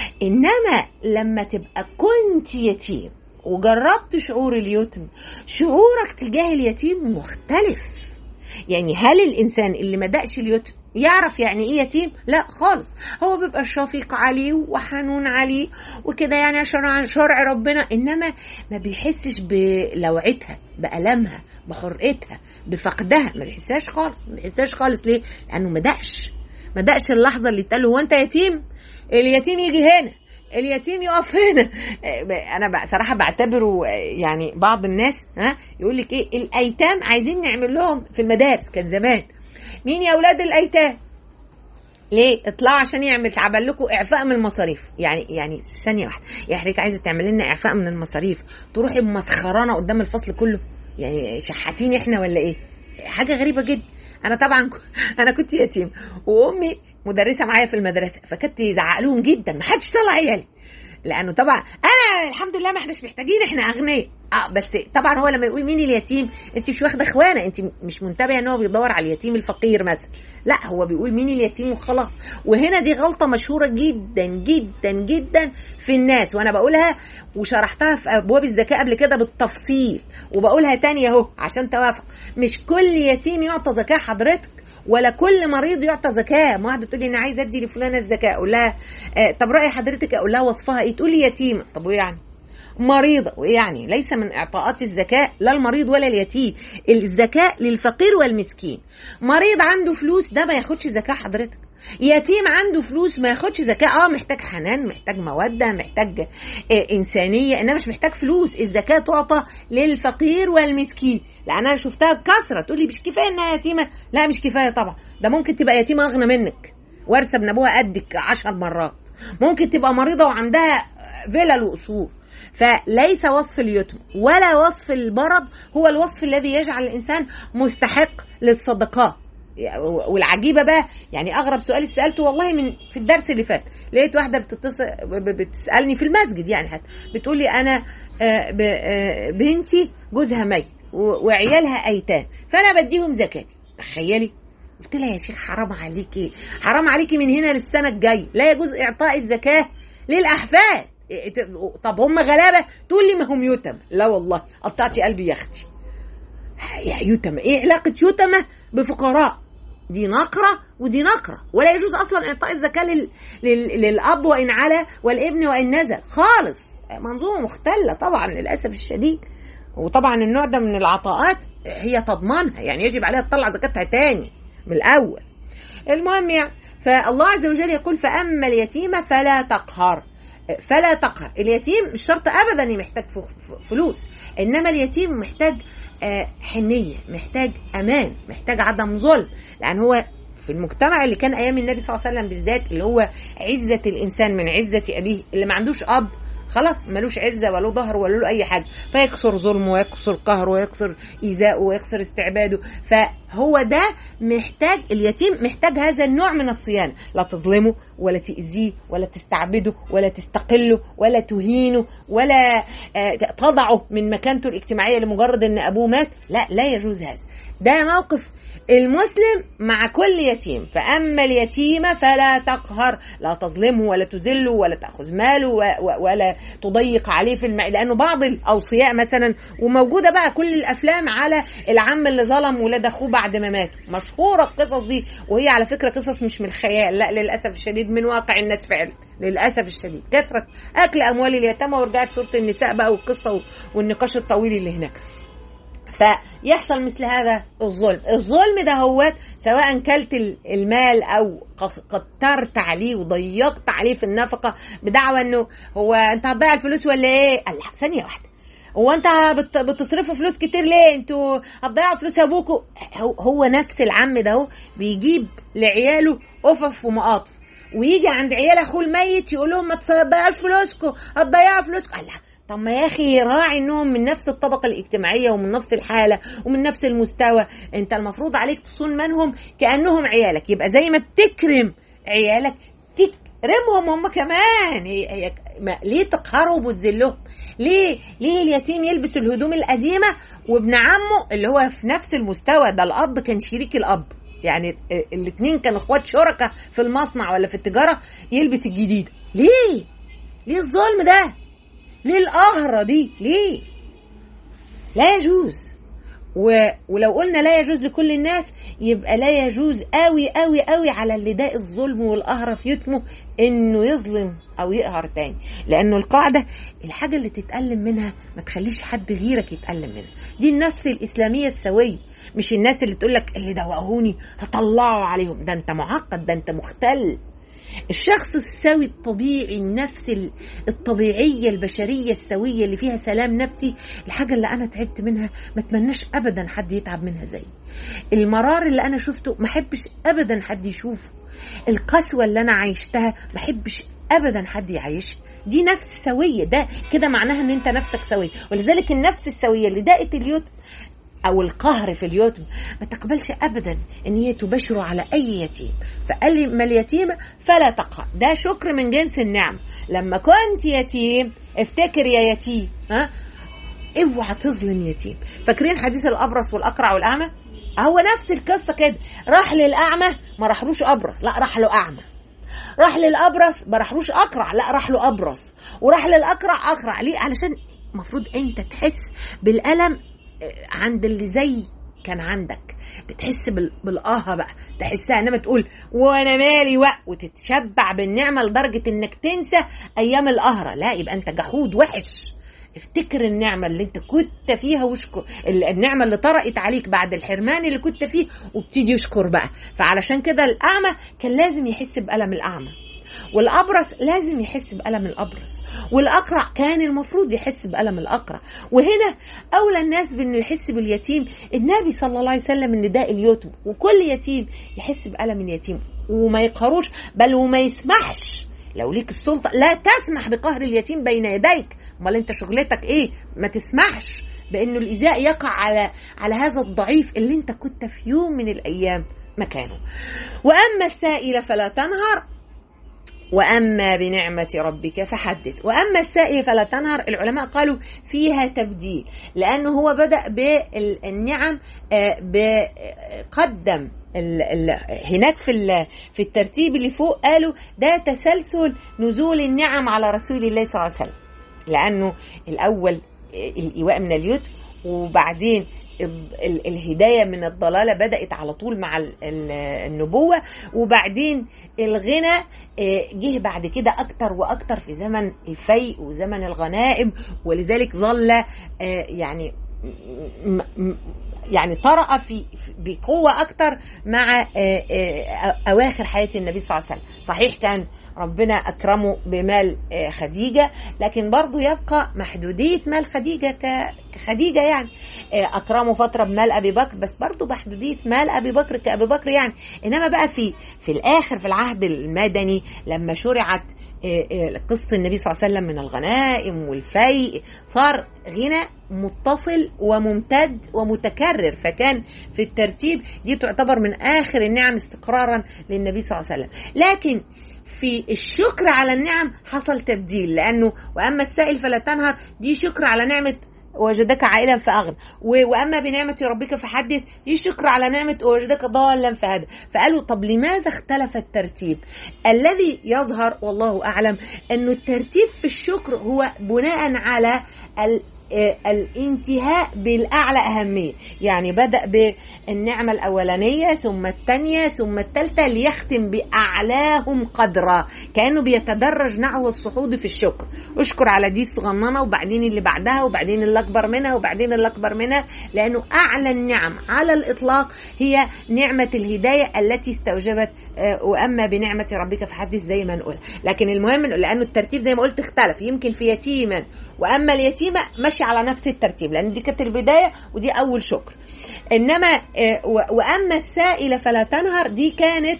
انما لما تبقى كنت يتيم وجربت شعور اليتم شعورك تجاه اليتيم مختلف يعني هل الانسان اللي ما دقش اليتم يعرف يعني ايه يتيم لا خالص هو بيبقى شفيق عليه وحنون عليه وكده يعني عشان عن شرع ربنا انما ما بيحسش بلوعتها بألمها بحرقتها بفقدها ما بيحسهاش خالص ما بيحسهاش خالص ليه لانه ما دقش ما دقش اللحظه اللي اتقال له هو انت يتيم اليتيم يجي هنا اليتيم يقف هنا انا بقى صراحه بعتبره يعني بعض الناس ها يقول لك ايه الايتام عايزين نعمل لهم في المدارس كان زمان مين يا اولاد الايتام ليه اطلعوا عشان يعمل عمل لكم اعفاء من المصاريف يعني يعني ثانيه واحده يا حضرتك عايزه تعمل لنا اعفاء من المصاريف تروحي مسخرانا قدام الفصل كله يعني شحاتين احنا ولا ايه حاجه غريبه جدا انا طبعا انا كنت يتيم وامي مدرسه معايا في المدرسه فكنت يزعق لهم جدا ما حدش طلع عيالي لانه طبعا انا الحمد لله ما احناش محتاجين احنا اغنياء اه بس طبعا هو لما يقول مين اليتيم انت مش واخده اخوانه انت مش منتبهه ان هو بيدور على اليتيم الفقير مثلا لا هو بيقول مين اليتيم وخلاص وهنا دي غلطه مشهوره جدا جدا جدا في الناس وانا بقولها وشرحتها في ابواب الذكاء قبل كده بالتفصيل وبقولها تاني اهو عشان توافق مش كل يتيم يعطى زكاه حضرتك ولا كل مريض يعطى زكاه ما واحده تقول لي انا عايزه ادي لفلانه الزكاه اقول لها آه طب راي حضرتك اقول لها وصفها ايه تقول لي يتيمه طب وايه يعني مريضة يعني ليس من إعطاءات الزكاة لا المريض ولا اليتيم الزكاة للفقير والمسكين مريض عنده فلوس ده ما ياخدش زكاة حضرتك يتيم عنده فلوس ما ياخدش زكاة اه محتاج حنان محتاج مودة محتاج آه إنسانية إنما مش محتاج فلوس الزكاة تعطى للفقير والمسكين لأن أنا شفتها بكثرة تقول لي مش كفاية إنها يتيمة لا مش كفاية طبعا ده ممكن تبقى يتيمة أغنى منك وارثة من أبوها قدك عشر مرات ممكن تبقى مريضة وعندها فيلل وقصور فليس وصف اليتم ولا وصف المرض هو الوصف الذي يجعل الإنسان مستحق للصدقات والعجيبه بقى يعني اغرب سؤال سالته والله من في الدرس اللي فات لقيت واحده بتتصل بتسالني في المسجد يعني حتى بتقول لي انا بنتي جوزها ميت وعيالها ايتام فانا بديهم زكاتي تخيلي قلت لها يا شيخ حرام عليكي حرام عليكي من هنا للسنه الجايه لا يجوز اعطاء الزكاه للاحفاد طب هم غلابه تقول لي ما هم يتم لا والله قطعتي قلبي يا اختي يا يتم ايه علاقه يتمه بفقراء دي نقرة ودي نقرة ولا يجوز أصلا إعطاء الزكاة لل... لل... للأب وإن علا والابن وإن نزل خالص منظومة مختلة طبعا للأسف الشديد وطبعا النوع ده من العطاءات هي تضمنها يعني يجب عليها تطلع زكاتها تاني من الأول المهم يعني فالله عز وجل يقول فأما اليتيم فلا تقهر فلا تقهر اليتيم مش شرط ابدا محتاج فلوس انما اليتيم محتاج حنيه محتاج امان محتاج عدم ظلم لان هو في المجتمع اللي كان ايام النبي صلى الله عليه وسلم بالذات اللي هو عزه الانسان من عزه ابيه اللي ما عندوش اب خلاص ملوش عزة ولا ظهر ولا له أي حاجة فيكسر ظلمه ويكسر قهره ويكسر إيذاءه ويكسر استعباده فهو ده محتاج اليتيم محتاج هذا النوع من الصيانة لا تظلمه ولا تأذيه ولا تستعبده ولا تستقله ولا تهينه ولا تضعه من مكانته الاجتماعية لمجرد أن أبوه مات لا لا يجوز هذا ده موقف المسلم مع كل يتيم فأما اليتيم فلا تقهر لا تظلمه ولا تذله ولا تأخذ ماله ولا تضيق عليه في الم... لأنه بعض الأوصياء مثلا وموجودة بقى كل الأفلام على العم اللي ظلم ولاد أخوه بعد ما ماتوا مشهورة القصص دي وهي على فكرة قصص مش من الخيال لا للأسف الشديد من واقع الناس فعلا للأسف الشديد كثرة أكل أموال اليتامى ورجعت سورة النساء بقى والقصة والنقاش الطويل اللي هناك فيحصل مثل هذا الظلم الظلم ده هو سواء كلت المال او قترت عليه وضيقت عليه في النفقه بدعوى انه هو انت هتضيع الفلوس ولا ايه قال لا ثانيه واحده هو انت بتصرفوا فلوس كتير ليه انتوا هتضيعوا فلوس ابوكوا هو نفس العم ده هو بيجيب لعياله قفف ومقاطف ويجي عند عيال اخوه الميت يقول لهم ما تضيعوش فلوسكم هتضيعوا فلوسكم قال لا طب ما يا اخي راعي انهم من نفس الطبقه الاجتماعيه ومن نفس الحاله ومن نفس المستوى انت المفروض عليك تصون منهم كانهم عيالك يبقى زي ما بتكرم عيالك تكرمهم هم كمان هي هي ما ليه تقهرهم وتذلهم ليه ليه اليتيم يلبس الهدوم القديمه وابن عمه اللي هو في نفس المستوى ده الاب كان شريك الاب يعني الاثنين كانوا اخوات شركاء في المصنع ولا في التجاره يلبس الجديد ليه ليه الظلم ده ليه القهرة دي ليه لا يجوز و... ولو قلنا لا يجوز لكل الناس يبقى لا يجوز قوي قوي قوي على اللي داء الظلم والقهرة في يتمه انه يظلم او يقهر تاني لانه القاعدة الحاجة اللي تتألم منها ما تخليش حد غيرك يتألم منها دي النفس الاسلامية السوية مش الناس اللي تقولك اللي دوقهوني هطلعه عليهم ده انت معقد ده انت مختل الشخص السوي الطبيعي النفس الطبيعية البشرية السوية اللي فيها سلام نفسي الحاجة اللي أنا تعبت منها ما اتمناش أبدا حد يتعب منها زي المرار اللي أنا شفته ما حبش أبدا حد يشوفه القسوة اللي أنا عايشتها ما حبش ابدا حد يعيشها دي نفس سويه ده كده معناها ان انت نفسك سويه ولذلك النفس السويه اللي دقت اليتم او القهر في اليتم ما تقبلش ابدا ان هي تبشر على اي يتيم فقال لي ما اليتيم فلا تقهر ده شكر من جنس النعم لما كنت يتيم افتكر يا يتيم ها اوعى تظلم يتيم فاكرين حديث الابرص والاقرع والاعمى هو نفس القصه كده راح للاعمى ما راحلوش ابرص لا راح له اعمى راح للابرص ما راحلوش اقرع لا راح له ابرص وراح للاقرع اقرع ليه علشان المفروض انت تحس بالالم عند اللي زي كان عندك بتحس بالقاهه بقى تحسها انما تقول وانا مالي وقت وتتشبع بالنعمه لدرجه انك تنسى ايام القهره لا يبقى انت جحود وحش افتكر النعمة اللي انت كنت فيها واشكر النعمة اللي طرقت عليك بعد الحرمان اللي كنت فيه وابتدي يشكر بقى فعلشان كده الأعمى كان لازم يحس بألم الأعمى والأبرص لازم يحس بألم الأبرص والأقرع كان المفروض يحس بألم الأقرع وهنا أولى الناس بأنه يحس باليتيم النبي صلى الله عليه وسلم إن ده اليتم وكل يتيم يحس بألم اليتيم وما يقهروش بل وما يسمحش لو ليك السلطة لا تسمح بقهر اليتيم بين يديك امال انت شغلتك ايه ما تسمحش بانه الايذاء يقع على على هذا الضعيف اللي انت كنت في يوم من الايام مكانه واما السائل فلا تنهر واما بنعمه ربك فحدث واما السائل فلا تنهر العلماء قالوا فيها تبديل لانه هو بدا بالنعم قدم ال ال هناك في في الترتيب اللي فوق قالوا ده تسلسل نزول النعم على رسول الله صلى الله عليه وسلم لانه الاول الايواء من اليتم وبعدين الهدايه من الضلاله بدات على طول مع النبوه وبعدين الغنى جه بعد كده اكتر واكتر في زمن الفيء وزمن الغنائم ولذلك ظل يعني يعني طرأ في بقوة أكتر مع أواخر حياة النبي صلى الله عليه وسلم صحيح كان ربنا أكرمه بمال خديجة لكن برضه يبقى محدودية مال خديجة كخديجة يعني أكرمه فترة بمال أبي بكر بس برضه محدودية مال أبي بكر كأبي بكر يعني إنما بقى في في الآخر في العهد المدني لما شرعت قصة النبي صلى الله عليه وسلم من الغنائم والفيء صار غنى متصل وممتد ومتكرر فكان في الترتيب دي تعتبر من آخر النعم استقرارا للنبي صلى الله عليه وسلم لكن في الشكر على النعم حصل تبديل لأنه وأما السائل فلا تنهر دي شكر على نعمة وجدك عائلا فأغنى وأما بنعمة ربك فحدث دي شكر على نعمة وجدك ضالا فهدى فقالوا طب لماذا اختلف الترتيب الذي يظهر والله أعلم أنه الترتيب في الشكر هو بناء على الانتهاء بالأعلى أهمية يعني بدأ بالنعمة الأولانية ثم الثانية ثم الثالثة ليختم بأعلاهم قدرا كأنه بيتدرج نحو الصعود في الشكر اشكر على دي الصغننة وبعدين اللي بعدها وبعدين اللي أكبر منها وبعدين اللي أكبر منها لأنه أعلى النعم على الإطلاق هي نعمة الهداية التي استوجبت وأما بنعمة ربك فحدث زي ما نقول لكن المهم لأنه الترتيب زي ما قلت اختلف يمكن في يتيما وأما اليتيمة ماشي على نفس الترتيب لان دي كانت البدايه ودي اول شكر انما واما السائل فلا تنهر دي كانت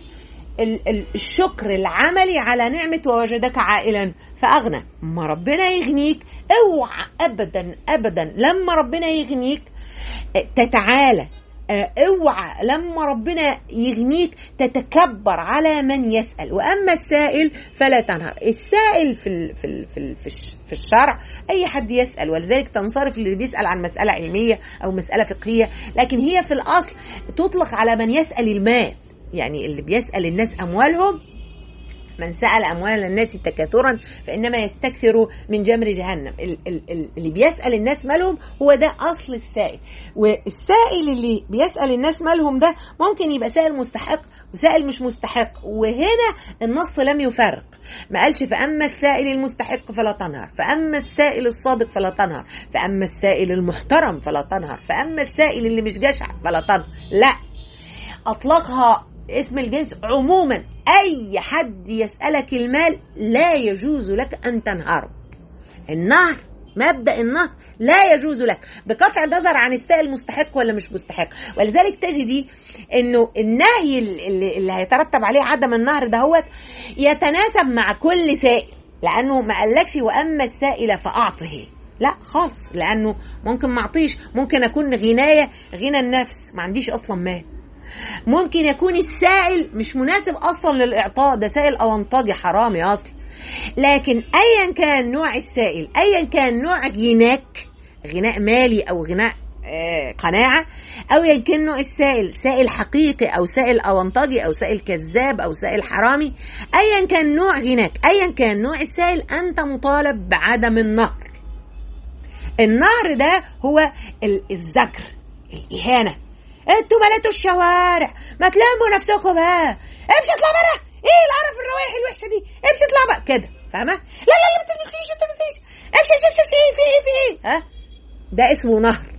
الشكر العملي على نعمة ووجدك عائلا فأغنى ما ربنا يغنيك اوعى أبدا أبدا لما ربنا يغنيك تتعالى اوعى لما ربنا يغنيك تتكبر على من يسال واما السائل فلا تنهر السائل في ال في ال في ال في الشرع اي حد يسال ولذلك تنصرف اللي بيسال عن مساله علميه او مساله فقهيه لكن هي في الاصل تطلق على من يسال المال يعني اللي بيسال الناس اموالهم من سأل أموال الناس تكاثرا فإنما يستكثر من جمر جهنم اللي بيسأل الناس مالهم هو ده أصل السائل والسائل اللي بيسأل الناس مالهم ده ممكن يبقى سائل مستحق وسائل مش مستحق وهنا النص لم يفرق ما قالش فأما السائل المستحق فلا تنهر فأما السائل الصادق فلا تنهر فأما السائل المحترم فلا تنهر فأما السائل اللي مش جشع فلا تنهر لا أطلقها اسم الجنس عموما اي حد يسالك المال لا يجوز لك ان تنهره النهر مبدا النهر لا يجوز لك بقطع النظر عن السائل مستحق ولا مش مستحق ولذلك تجدي انه النهي اللي, اللي هيترتب عليه عدم النهر ده هو يتناسب مع كل سائل لانه ما قالكش واما السائل فاعطه لا خالص لانه ممكن ما اعطيش ممكن اكون غنايه غنى النفس ما عنديش اصلا مال ممكن يكون السائل مش مناسب اصلا للاعطاء ده سائل اونطاجي حرامي اصلا لكن ايا كان نوع السائل ايا كان نوع غناك غناء مالي او غناء آه قناعة أو يمكن نوع السائل سائل حقيقي أو سائل أونطجي أو سائل كذاب أو سائل حرامي أيا كان نوع غناك أيا كان نوع السائل أنت مطالب بعدم النهر النهر ده هو الذكر الإهانة انتوا مليتوا الشوارع ما تلموا نفسكم بقى امشي اطلع بره ايه القرف الروائح الوحشه دي امشي اطلع بقى كده فاهمه لا لا لا ما تلمسيش ما تلمسيش امشي شوف شوف شوف في ايه في ايه في ايه ها ده اسمه نهر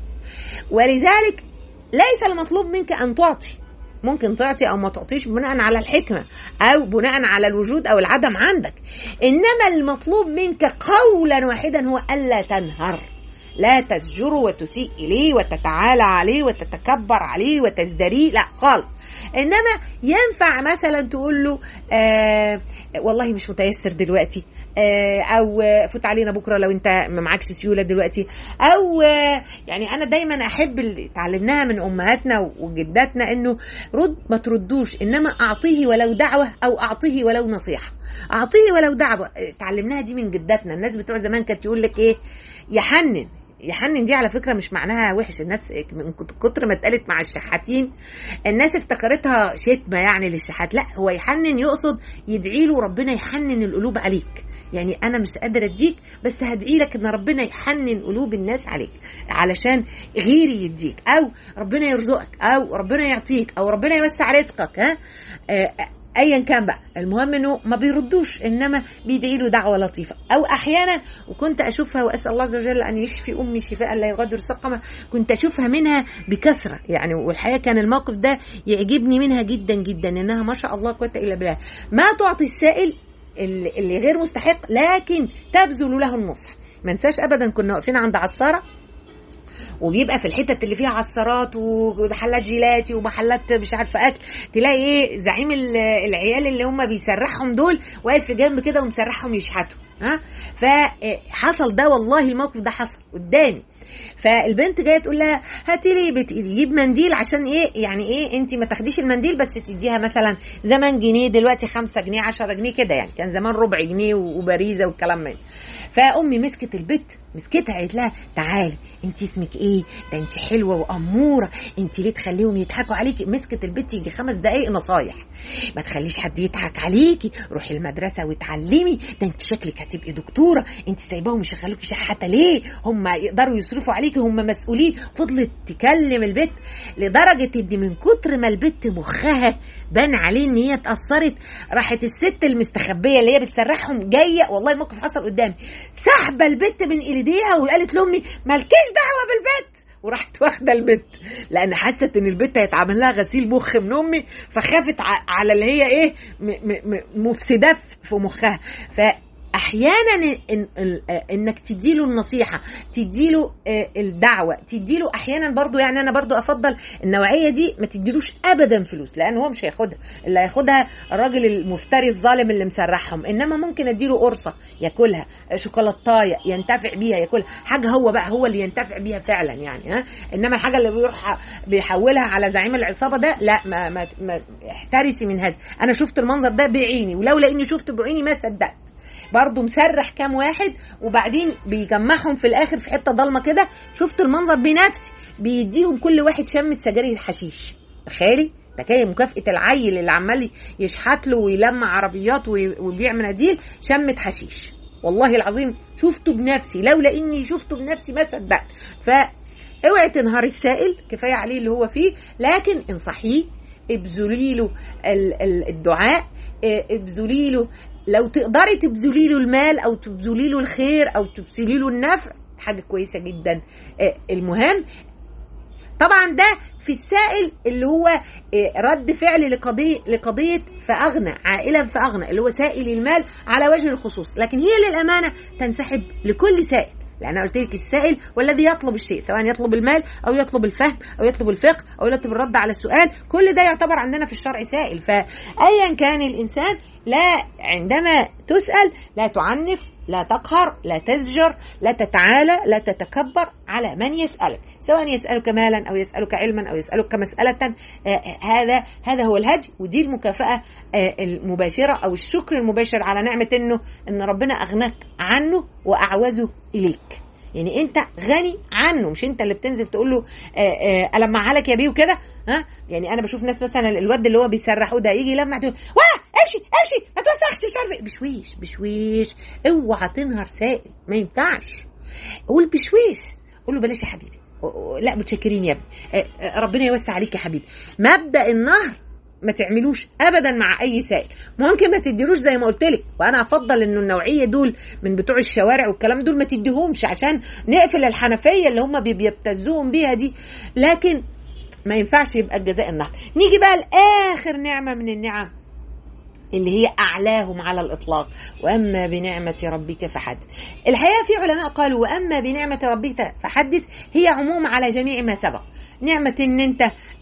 ولذلك ليس المطلوب منك ان تعطي ممكن تعطي او ما تعطيش بناء على الحكمه او بناء على الوجود او العدم عندك انما المطلوب منك قولا واحدا هو الا تنهر لا تزجره وتسيء اليه وتتعالى عليه وتتكبر عليه وتزدريه لا خالص انما ينفع مثلا تقول له آه والله مش متيسر دلوقتي آه او فوت علينا بكره لو انت ما معكش سيوله دلوقتي او آه يعني انا دايما احب اللي اتعلمناها من امهاتنا وجداتنا انه رد ما تردوش انما اعطيه ولو دعوه او اعطيه ولو نصيحه اعطيه ولو دعوه اتعلمناها دي من جداتنا الناس بتوع زمان كانت يقول لك ايه يحنن يحنن دي على فكره مش معناها وحش الناس من كتر ما اتقالت مع الشحاتين الناس افتكرتها شتمه يعني للشحات لا هو يحنن يقصد يدعي له ربنا يحنن القلوب عليك يعني انا مش قادره اديك بس هدعي لك ان ربنا يحنن قلوب الناس عليك علشان غيري يديك او ربنا يرزقك او ربنا يعطيك او ربنا يوسع رزقك ها آه ايا كان بقى المهم انه ما بيردوش انما بيدعي له دعوه لطيفه او احيانا وكنت اشوفها واسال الله عز وجل ان يشفي امي شفاء لا يغادر سقما كنت اشوفها منها بكثره يعني والحقيقه كان الموقف ده يعجبني منها جدا جدا انها ما شاء الله قوه الا بالله ما تعطي السائل اللي غير مستحق لكن تبذل له النصح ما انساش ابدا كنا واقفين عند عصاره وبيبقى في الحتت اللي فيها عصارات ومحلات جيلاتي ومحلات مش عارفه اكل تلاقي ايه زعيم العيال اللي هم بيسرحهم دول واقف في جنب كده ومسرحهم يشحتوا ها فحصل ده والله الموقف ده حصل قدامي فالبنت جايه تقول لها هاتي لي بتجيب منديل عشان ايه يعني ايه انت ما تاخديش المنديل بس تديها مثلا زمان جنيه دلوقتي خمسة جنيه عشرة جنيه كده يعني كان زمان ربع جنيه وبريزه والكلام من فامي مسكت البت مسكتها قالت لها تعالي انت اسمك ايه ده انت حلوه واموره انت ليه تخليهم يضحكوا عليكي مسكت البت يجي خمس دقايق نصايح ما تخليش حد يضحك عليكي روحي المدرسه واتعلمي ده انت شكلك هتبقي دكتوره انت سايباهم يشغلوكي شحاته ليه هم يقدروا يصرفوا عليكي هم مسؤولين فضلت تكلم البت لدرجه ان من كتر ما البت مخها بان عليه ان هي اتاثرت راحت الست المستخبيه اللي هي بتسرحهم جايه والله الموقف حصل قدامي سحبه البت من ايديها وقالت لامي مالكيش دعوه بالبت وراحت واخده البت لان حست ان البت هيتعمل لها غسيل مخ من امي فخافت على اللي هي ايه مفسدات في مخها ف احيانا إن انك تديله النصيحه تديله الدعوه تديله احيانا برضو يعني انا برضو افضل النوعيه دي ما تديلوش ابدا فلوس لان هو مش هياخدها اللي هياخدها الراجل المفتري الظالم اللي مسرحهم انما ممكن اديله قرصه ياكلها شوكولاتايه ينتفع بيها ياكلها حاجه هو بقى هو اللي ينتفع بيها فعلا يعني ها انما الحاجه اللي بيروح بيحولها على زعيم العصابه ده لا ما, ما, ما احترسي من هذا انا شفت المنظر ده بعيني ولولا اني شفته بعيني ما صدقت برضه مسرح كام واحد وبعدين بيجمعهم في الاخر في حته ضلمه كده شفت المنظر بنفسي بيديهم كل واحد شمه سجاير الحشيش تخيلي ده كان مكافأة العيل اللي عمال يشحت له ويلمع عربيات ويبيع مناديل شمة حشيش والله العظيم شفته بنفسي لولا اني شفته بنفسي ما صدقت ف اوعي تنهاري السائل كفايه عليه اللي هو فيه لكن انصحيه ابذلي له الدعاء ابذلي له لو تقدري تبذلي له المال او تبذلي له الخير او تبذلي له النفع حاجه كويسه جدا المهم طبعا ده في السائل اللي هو رد فعل لقضيه لقضيه فاغنى عائلا فاغنى اللي هو سائل المال على وجه الخصوص لكن هي للامانه تنسحب لكل سائل لان انا قلت لك السائل والذي يطلب الشيء سواء يطلب المال او يطلب الفهم او يطلب الفقه او يطلب الرد على السؤال كل ده يعتبر عندنا في الشرع سائل فايا كان الانسان لا عندما تسال لا تعنف لا تقهر لا تزجر لا تتعالى لا تتكبر على من يسألك سواء يسألك مالا أو يسألك علما أو يسألك مسألة آه هذا هذا هو الهدي ودي المكافأة آه المباشرة أو الشكر المباشر على نعمة إنه إن ربنا أغناك عنه وأعوزه إليك يعني انت غني عنه مش انت اللي بتنزل تقول له المعها لك يا بيه وكده ها يعني انا بشوف ناس مثلا الواد اللي هو بيسرحوه ده يجي يلمع تقول واه امشي امشي ما توسخش مش عارف بشويش بشويش اوعى تنهر سائل ما ينفعش قول بشويش قول له بلاش يا حبيبي لا متشكرين يا ابني ربنا يوسع عليك يا حبيبي مبدا النهر ما تعملوش ابدا مع اي سائل ممكن ما تديروش زي ما قلت لك وانا افضل انه النوعيه دول من بتوع الشوارع والكلام دول ما تديهمش عشان نقفل الحنفيه اللي هم بيبتزوهم بيها دي لكن ما ينفعش يبقى الجزاء النهر نيجي بقى لاخر نعمه من النعم اللي هي أعلاهم على الإطلاق وأما بنعمة ربك فحدث الحقيقة في علماء قالوا وأما بنعمة ربك فحدث هي عموم على جميع ما سبق نعمة إن أنت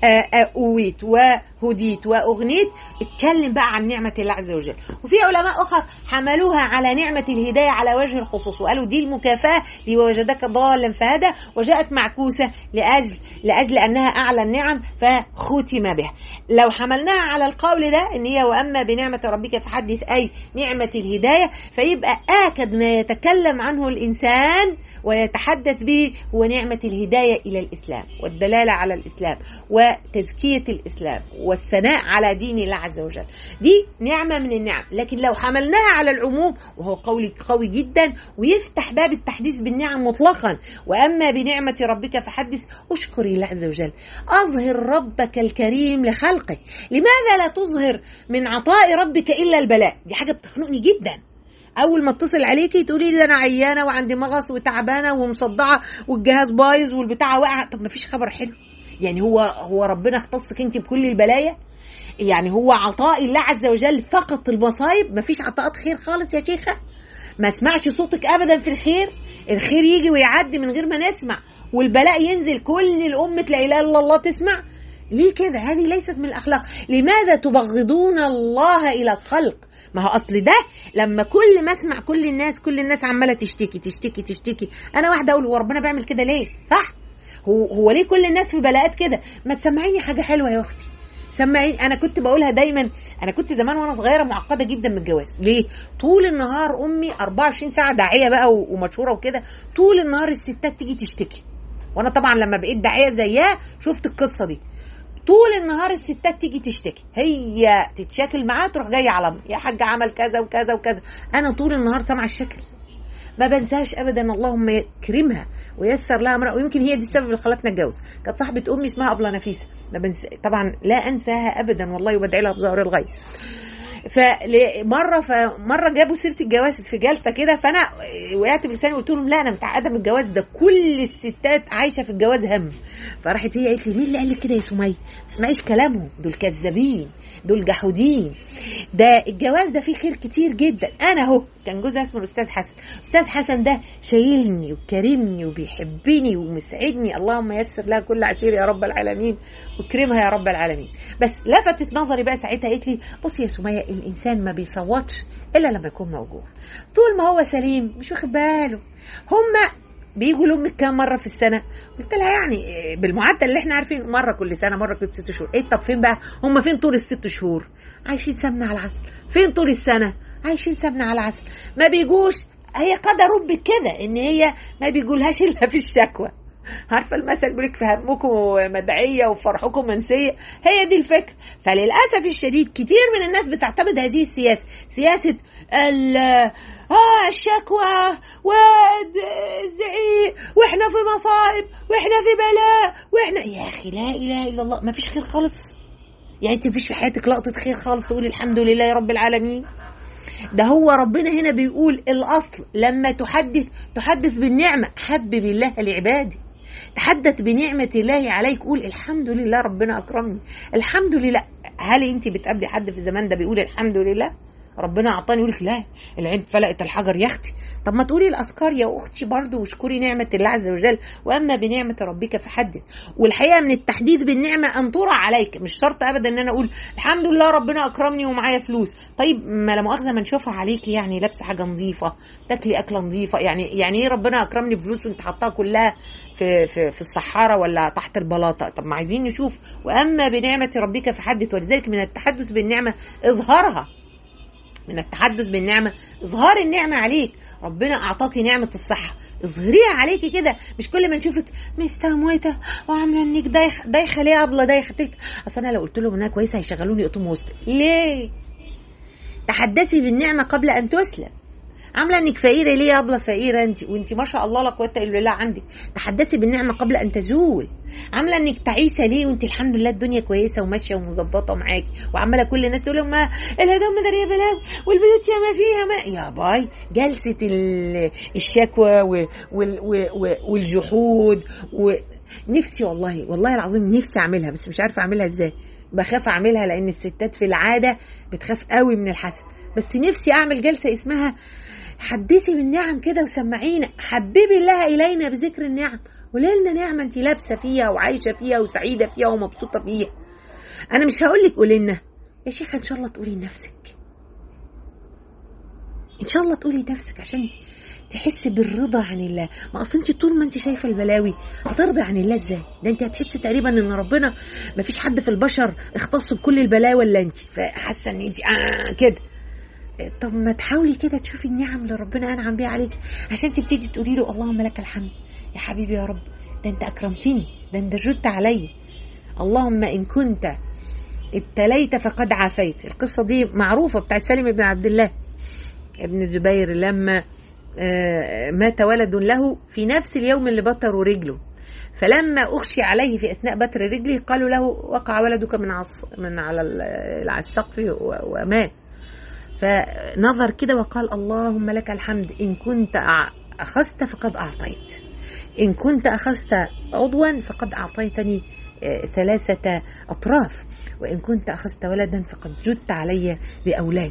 قويت وهديت وأغنيت اتكلم بقى عن نعمة الله عز وجل وفي علماء أخر حملوها على نعمة الهداية على وجه الخصوص وقالوا دي المكافأة لوجدك ضالا فهدى وجاءت معكوسة لأجل لأجل أنها أعلى النعم فختم بها لو حملناها على القول ده إن هي وأما بنعمة ربك فحدث أي نعمة الهداية فيبقى آكد ما يتكلم عنه الإنسان ويتحدث به هو نعمة الهداية إلى الإسلام والدلالة على الإسلام وتزكية الإسلام والثناء على دين الله عز وجل دي نعمة من النعم لكن لو حملناها على العموم وهو قول قوي جدا ويفتح باب التحديث بالنعم مطلقا وأما بنعمة ربك فحدث اشكري الله عز وجل أظهر ربك الكريم لخلقه لماذا لا تظهر من عطاء ربك إلا البلاء دي حاجة بتخنقني جدا اول ما اتصل عليكي تقولي لي انا عيانه وعندي مغص وتعبانه ومصدعه والجهاز بايظ والبتاع واقع طب ما فيش خبر حلو يعني هو هو ربنا اختصك انت بكل البلايا يعني هو عطاء الله عز وجل فقط المصايب ما فيش عطاءات خير خالص يا شيخه ما اسمعش صوتك ابدا في الخير الخير يجي ويعدي من غير ما نسمع والبلاء ينزل كل الامه لا اله الا الله تسمع ليه كده هذه ليست من الاخلاق لماذا تبغضون الله الى الخلق ما هو اصل ده لما كل ما اسمع كل الناس كل الناس عماله تشتكي تشتكي تشتكي انا واحده اقول هو ربنا بيعمل كده ليه صح هو هو ليه كل الناس في بلاءات كده ما تسمعيني حاجه حلوه يا اختي سمعيني انا كنت بقولها دايما انا كنت زمان وانا صغيره معقده جدا من الجواز ليه طول النهار امي 24 ساعه داعيه بقى ومشهوره وكده طول النهار الستات تيجي تشتكي وانا طبعا لما بقيت داعيه زيها شفت القصه دي طول النهار الستات تيجي تشتكي هي تتشاكل معاه تروح جايه على يا حاج عمل كذا وكذا وكذا انا طول النهار سامعه الشكل ما بنساش ابدا اللهم يكرمها ويسر لها امرأة ويمكن هي دي السبب اللي خلتنا نتجوز كانت صاحبه امي اسمها ابله نفيسه ما بنس... طبعا لا انساها ابدا والله وبدعي لها بظهر الغيب فمره فمره جابوا سيره الجواز في جلسه كده فانا وقعت بلساني وقلت لهم لا انا متعقده من الجواز ده كل الستات عايشه في الجواز هم فراحت هي قالت لي مين اللي قال لك كده يا سميه؟ ما تسمعيش كلامهم دول كذابين دول جحودين ده الجواز ده فيه خير كتير جدا انا اهو كان جوزها اسمه الاستاذ حسن استاذ حسن ده شايلني وكرمني وبيحبني ومسعدني اللهم يسر لها كل عسير يا رب العالمين واكرمها يا رب العالمين بس لفتت نظري بقى ساعتها قالت لي بصي يا سميه الانسان ما بيصوتش الا لما يكون موجوع طول ما هو سليم مش واخد باله هما بيجوا لامك كام مره في السنه قلت لها يعني بالمعدل اللي احنا عارفين مره كل سنه مره كل ست شهور ايه طب فين بقى هم فين طول الست شهور عايشين سمنه على العسل فين طول السنه عايشين سمنه على العسل ما بيجوش هي قدر ربك كده ان هي ما بيجولهاش الا في الشكوى عارفه المثل بيقول لك في همكم مدعيه وفرحكم منسيه هي دي الفكره فللاسف الشديد كتير من الناس بتعتمد هذه السياسه سياسه ال اه الشكوى والزعيق واحنا في مصائب واحنا في بلاء واحنا يا اخي لا اله الا الله ما فيش خير خالص يعني انت مفيش في حياتك لقطه خير خالص تقولي الحمد لله يا رب العالمين ده هو ربنا هنا بيقول الاصل لما تحدث تحدث بالنعمه حبب الله لعباده تحدث بنعمة الله عليك قول الحمد لله ربنا أكرمني الحمد لله هل أنت بتقابلي حد في الزمان ده بيقول الحمد لله ربنا اعطاني يقول لك لا العين فلقت الحجر يا اختي طب ما تقولي الاذكار يا اختي برضو واشكري نعمه الله عز وجل واما بنعمه ربك فحدث والحقيقه من التحديث بالنعمه ان ترى عليك مش شرط ابدا ان انا اقول الحمد لله ربنا اكرمني ومعايا فلوس طيب ما لا مؤاخذه ما نشوفها عليكي يعني لابسه حاجه نظيفه تاكلي اكله نظيفه يعني يعني ايه ربنا اكرمني بفلوس وانت حطاها كلها في في في الصحارى ولا تحت البلاطه طب ما عايزين نشوف واما بنعمه ربك فحدث ولذلك من التحدث بالنعمه اظهارها من التحدث بالنعمة إظهار النعمة عليك ربنا أعطاكي نعمة الصحة اظهريها عليكي كده مش كل ما نشوفك مستموتة وعاملة إنك دايخة دايخة ليه يا أبلة دايخة أصل أنا لو قلت لهم إنها كويسة هيشغلوني قطوم وسط ليه؟ تحدثي بالنعمة قبل أن تسلم عامله انك فقيره ليه يا ابله فقيره انت وانت ما شاء الله لا قوه الا بالله عندك تحدثي بالنعمه قبل ان تزول عامله انك تعيسه ليه وانت الحمد لله الدنيا كويسه وماشيه ومظبطه معاكي وعماله كل الناس تقول لهم ما الهدوم مداريه بلاوي والبيوت يا ما فيها ما يا باي جلسه ال- الشكوى و- وال- و- و- والجحود ونفسي والله والله العظيم نفسي اعملها بس مش عارفه اعملها ازاي بخاف اعملها لان الستات في العاده بتخاف قوي من الحسد بس نفسي اعمل جلسه اسمها حدثي بالنعم كده وسمعينا حببي الله الينا بذكر النعم وليلنا نعمه انت لابسه فيها وعايشه فيها وسعيده فيها ومبسوطه فيها انا مش هقول لك قولي لنا يا شيخه ان شاء الله تقولي لنفسك ان شاء الله تقولي لنفسك عشان تحس بالرضا عن الله ما اصل انت طول ما انت شايفه البلاوي هترضي عن الله ازاي ده انت هتحسي تقريبا ان ربنا ما فيش حد في البشر اختص بكل البلاوي الا انت فحاسه ان انت آه كده طب ما تحاولي كده تشوفي النعم اللي ربنا انعم بيها عليك عشان تبتدي تقولي له اللهم لك الحمد يا حبيبي يا رب ده انت اكرمتني ده انت جدت عليا اللهم ان كنت ابتليت فقد عافيت القصه دي معروفه بتاعت سالم بن عبد الله ابن الزبير لما آه، مات ولد له في نفس اليوم اللي بتروا رجله فلما اغشي عليه في اثناء بتر رجله قالوا له وقع ولدك من عص من على ال- على السقف و- ومات فنظر كده وقال اللهم لك الحمد إن كنت أع- أخذت فقد أعطيت إن كنت أخذت عضوا فقد أعطيتني آه، ثلاثة أطراف وإن كنت أخذت ولدا فقد جدت علي بأولاد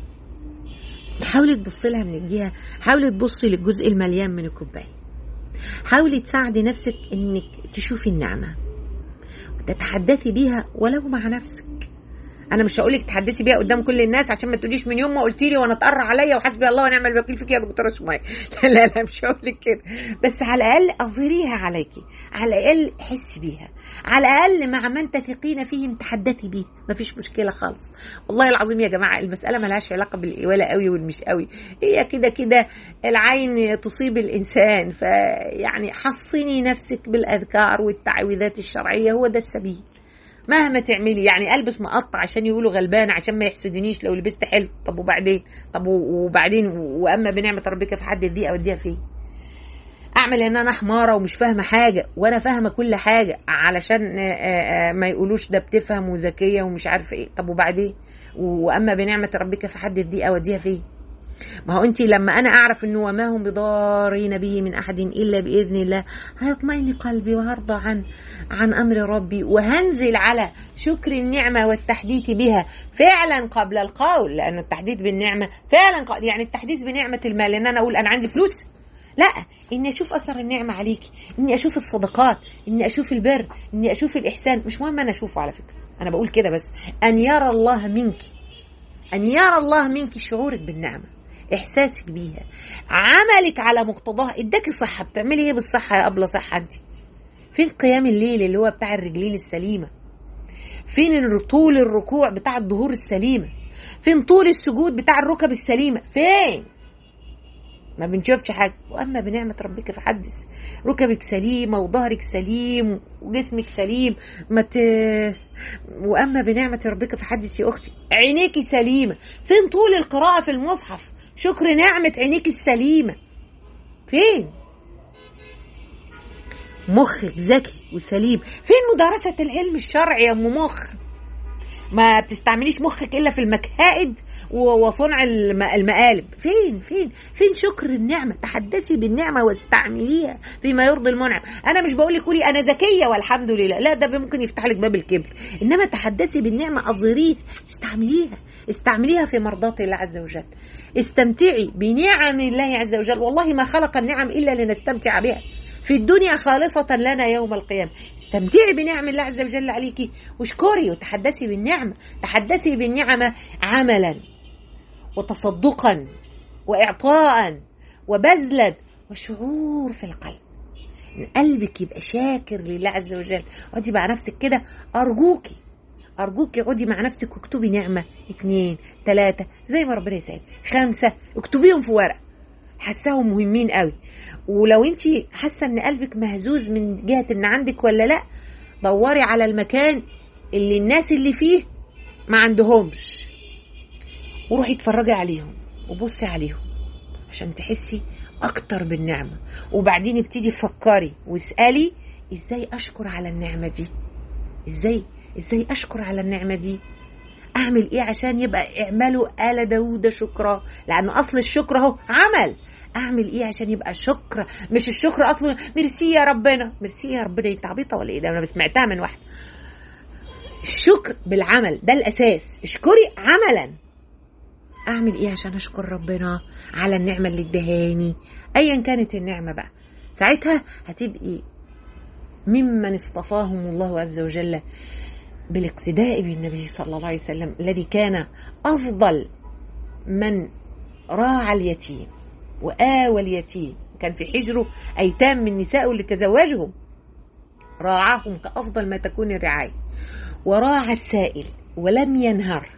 حاولي تبصي لها من الجهة حاولي تبصي للجزء المليان من الكوباية حاولي تساعدي نفسك انك تشوفي النعمة وتتحدثي بيها ولو مع نفسك انا مش هقولك تحدثي بيها قدام كل الناس عشان ما تقوليش من يوم ما قلتي لي وانا اتقر عليا وحسبي الله ونعم الوكيل فيك يا دكتوره سمية لا لا لا مش هقولك كده بس على الاقل اظهريها عليكي على الاقل حسي بيها على الاقل مع من تثقين فيهم تحدثي بيه مفيش مشكله خالص والله العظيم يا جماعه المساله ملهاش علاقه بالايواله قوي والمش قوي هي كده كده العين تصيب الانسان فيعني حصني نفسك بالاذكار والتعويذات الشرعيه هو ده السبيل مهما تعملي يعني البس مقطع عشان يقولوا غلبانه عشان ما يحسدنيش لو لبست حلو طب وبعدين طب و- وبعدين واما بنعمه ربك في حد دي اوديها فين اعمل ان انا حماره ومش فاهمه حاجه وانا فاهمه كل حاجه علشان آه، آه، ما يقولوش ده بتفهم وذكيه ومش عارفه ايه طب وبعدين واما بنعمه ربك في حد دي اوديها فين ما هو انت لما انا اعرف انه وما هم بضارين به من احد الا باذن الله هيطمئن قلبي وهرضى عن عن امر ربي وهنزل على شكر النعمه والتحديث بها فعلا قبل القول لانه التحديث بالنعمه فعلا ق- يعني التحديث بنعمه المال ان انا اقول انا عندي فلوس لا اني اشوف اثر النعمه عليكي اني اشوف الصدقات اني اشوف البر اني اشوف الاحسان مش مهم انا اشوفه على فكره انا بقول كده بس ان يرى الله منك أن يرى الله منك شعورك بالنعمة إحساسك بيها عملك على مقتضاها اداكي صحة بتعملي إيه بالصحة يا أبلة صحة أنت فين قيام الليل اللي هو بتاع الرجلين السليمة فين الر- طول الركوع بتاع الظهور السليمة فين طول السجود بتاع الركب السليمة فين ما بنشوفش حاجة وأما بنعمة ربك فحدث ركبك سليمة وظهرك سليم وجسمك سليم ما ت... وأما بنعمة ربك فحدث يا أختي عينيكي سليمة فين طول القراءة في المصحف شكر نعمة عينيكي السليمة فين مخك ذكي وسليم فين مدارسة العلم الشرعي يا أم مخ ما بتستعمليش مخك الا في المكائد و- وصنع الم- المقالب فين فين فين شكر النعمه تحدثي بالنعمه واستعمليها فيما يرضي المنعم انا مش بقول لك قولي انا ذكيه والحمد لله لا ده ممكن يفتح لك باب الكبر انما تحدثي بالنعمه اظهريها استعمليها استعمليها في مرضاه الله عز وجل استمتعي بنعم الله عز وجل والله ما خلق النعم الا لنستمتع بها في الدنيا خالصة لنا يوم القيامة استمتعي بنعم الله عز وجل عليك واشكري وتحدثي بالنعمة تحدثي بالنعمة عملا وتصدقا وإعطاء وبذلا وشعور في القلب إن قلبك يبقى شاكر لله عز وجل اقعدي مع نفسك كده أرجوكي أرجوك اقعدي مع نفسك واكتبي نعمة اتنين تلاتة زي ما ربنا يسهل خمسة اكتبيهم في ورق حاساهم مهمين قوي ولو انت حاسه ان قلبك مهزوز من جهه ان عندك ولا لا دوري على المكان اللي الناس اللي فيه ما عندهمش وروحي اتفرجي عليهم وبصي عليهم عشان تحسي اكتر بالنعمه وبعدين ابتدي فكري واسالي ازاي اشكر على النعمه دي ازاي ازاي اشكر على النعمه دي اعمل ايه عشان يبقى اعملوا آل داوود شكرا لان اصل الشكر اهو عمل اعمل ايه عشان يبقى شكر مش الشكر اصله ميرسي يا ربنا ميرسي يا ربنا انت عبيطه ولا ايه ده انا سمعتها من واحده الشكر بالعمل ده الاساس اشكري عملا اعمل ايه عشان اشكر ربنا على النعمه اللي ادهاني ايا كانت النعمه بقى ساعتها هتبقي ممن اصطفاهم الله عز وجل بالاقتداء بالنبي صلى الله عليه وسلم الذي كان افضل من راعى اليتيم وآوى اليتيم كان في حجره ايتام من نسائه اللي تزوجهم راعاهم كافضل ما تكون الرعايه وراعى السائل ولم ينهر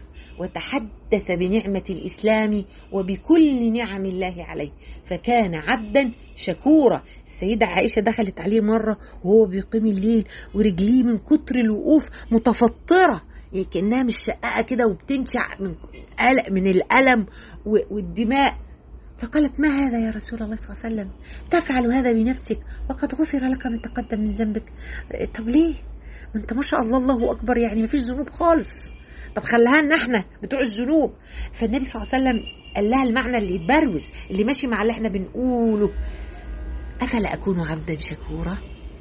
وتحدث بنعمة الإسلام وبكل نعم الله عليه فكان عبدا شكورا السيدة عائشة دخلت عليه مرة وهو بيقيم الليل ورجليه من كتر الوقوف متفطرة يعني كأنها مش شقاقة كده وبتنشع من من الألم والدماء فقالت ما هذا يا رسول الله صلى الله عليه وسلم تفعل هذا بنفسك وقد غفر لك ما تقدم من ذنبك طب ليه ما انت ما شاء الله الله اكبر يعني ما فيش ذنوب خالص طب خليها لنا احنا بتوع الذنوب فالنبي صلى الله عليه وسلم قال لها المعنى اللي يبروز اللي ماشي مع اللي احنا بنقوله افلا اكون عبدا شكورا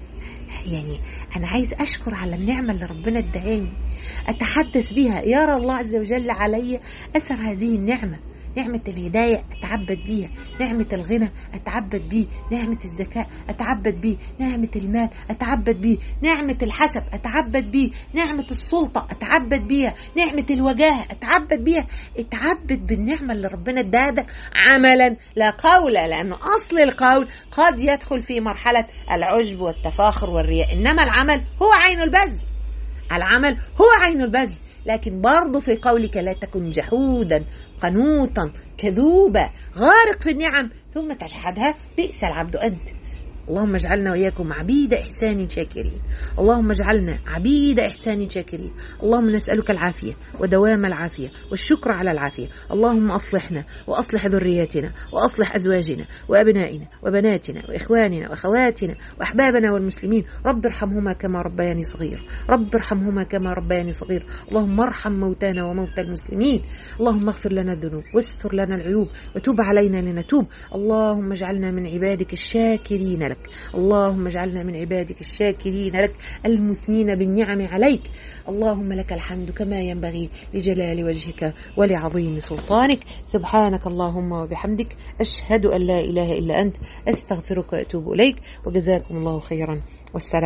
يعني انا عايز اشكر على النعمه اللي ربنا ادهاني اتحدث بها يرى الله عز وجل علي اثر هذه النعمه نعمة الهداية أتعبد بيها نعمة الغنى أتعبد بيه نعمة الذكاء أتعبد بيه نعمة المال أتعبد بيه نعمة الحسب أتعبد بيه نعمة السلطة أتعبد بيها نعمة الوجاهة أتعبد بيها اتعبد بالنعمة اللي ربنا اداها عملا لا قولا لأن أصل القول قد يدخل في مرحلة العجب والتفاخر والرياء إنما العمل هو عين البذل العمل هو عين البذل لكن برضه في قولك لا تكن جحودا قنوطا كذوبا غارق في النعم ثم تجحدها بئس العبد أنت اللهم اجعلنا وإياكم عبيد إحسان شاكرين اللهم اجعلنا عبيد إحسان شاكرين اللهم نسألك العافية ودوام العافية والشكر على العافية اللهم أصلحنا وأصلح ذرياتنا وأصلح أزواجنا وأبنائنا وبناتنا وإخواننا وأخواتنا وأحبابنا والمسلمين رب ارحمهما كما ربياني صغير رب ارحمهما كما ربياني صغير اللهم ارحم موتانا وموتى المسلمين اللهم اغفر لنا الذنوب واستر لنا العيوب وتوب علينا لنتوب اللهم اجعلنا من عبادك الشاكرين لك لك اللهم اجعلنا من عبادك الشاكرين لك المثنين بالنعم عليك اللهم لك الحمد كما ينبغي لجلال وجهك ولعظيم سلطانك سبحانك اللهم وبحمدك أشهد أن لا إله إلا أنت أستغفرك وأتوب إليك وجزاكم الله خيرا والسلام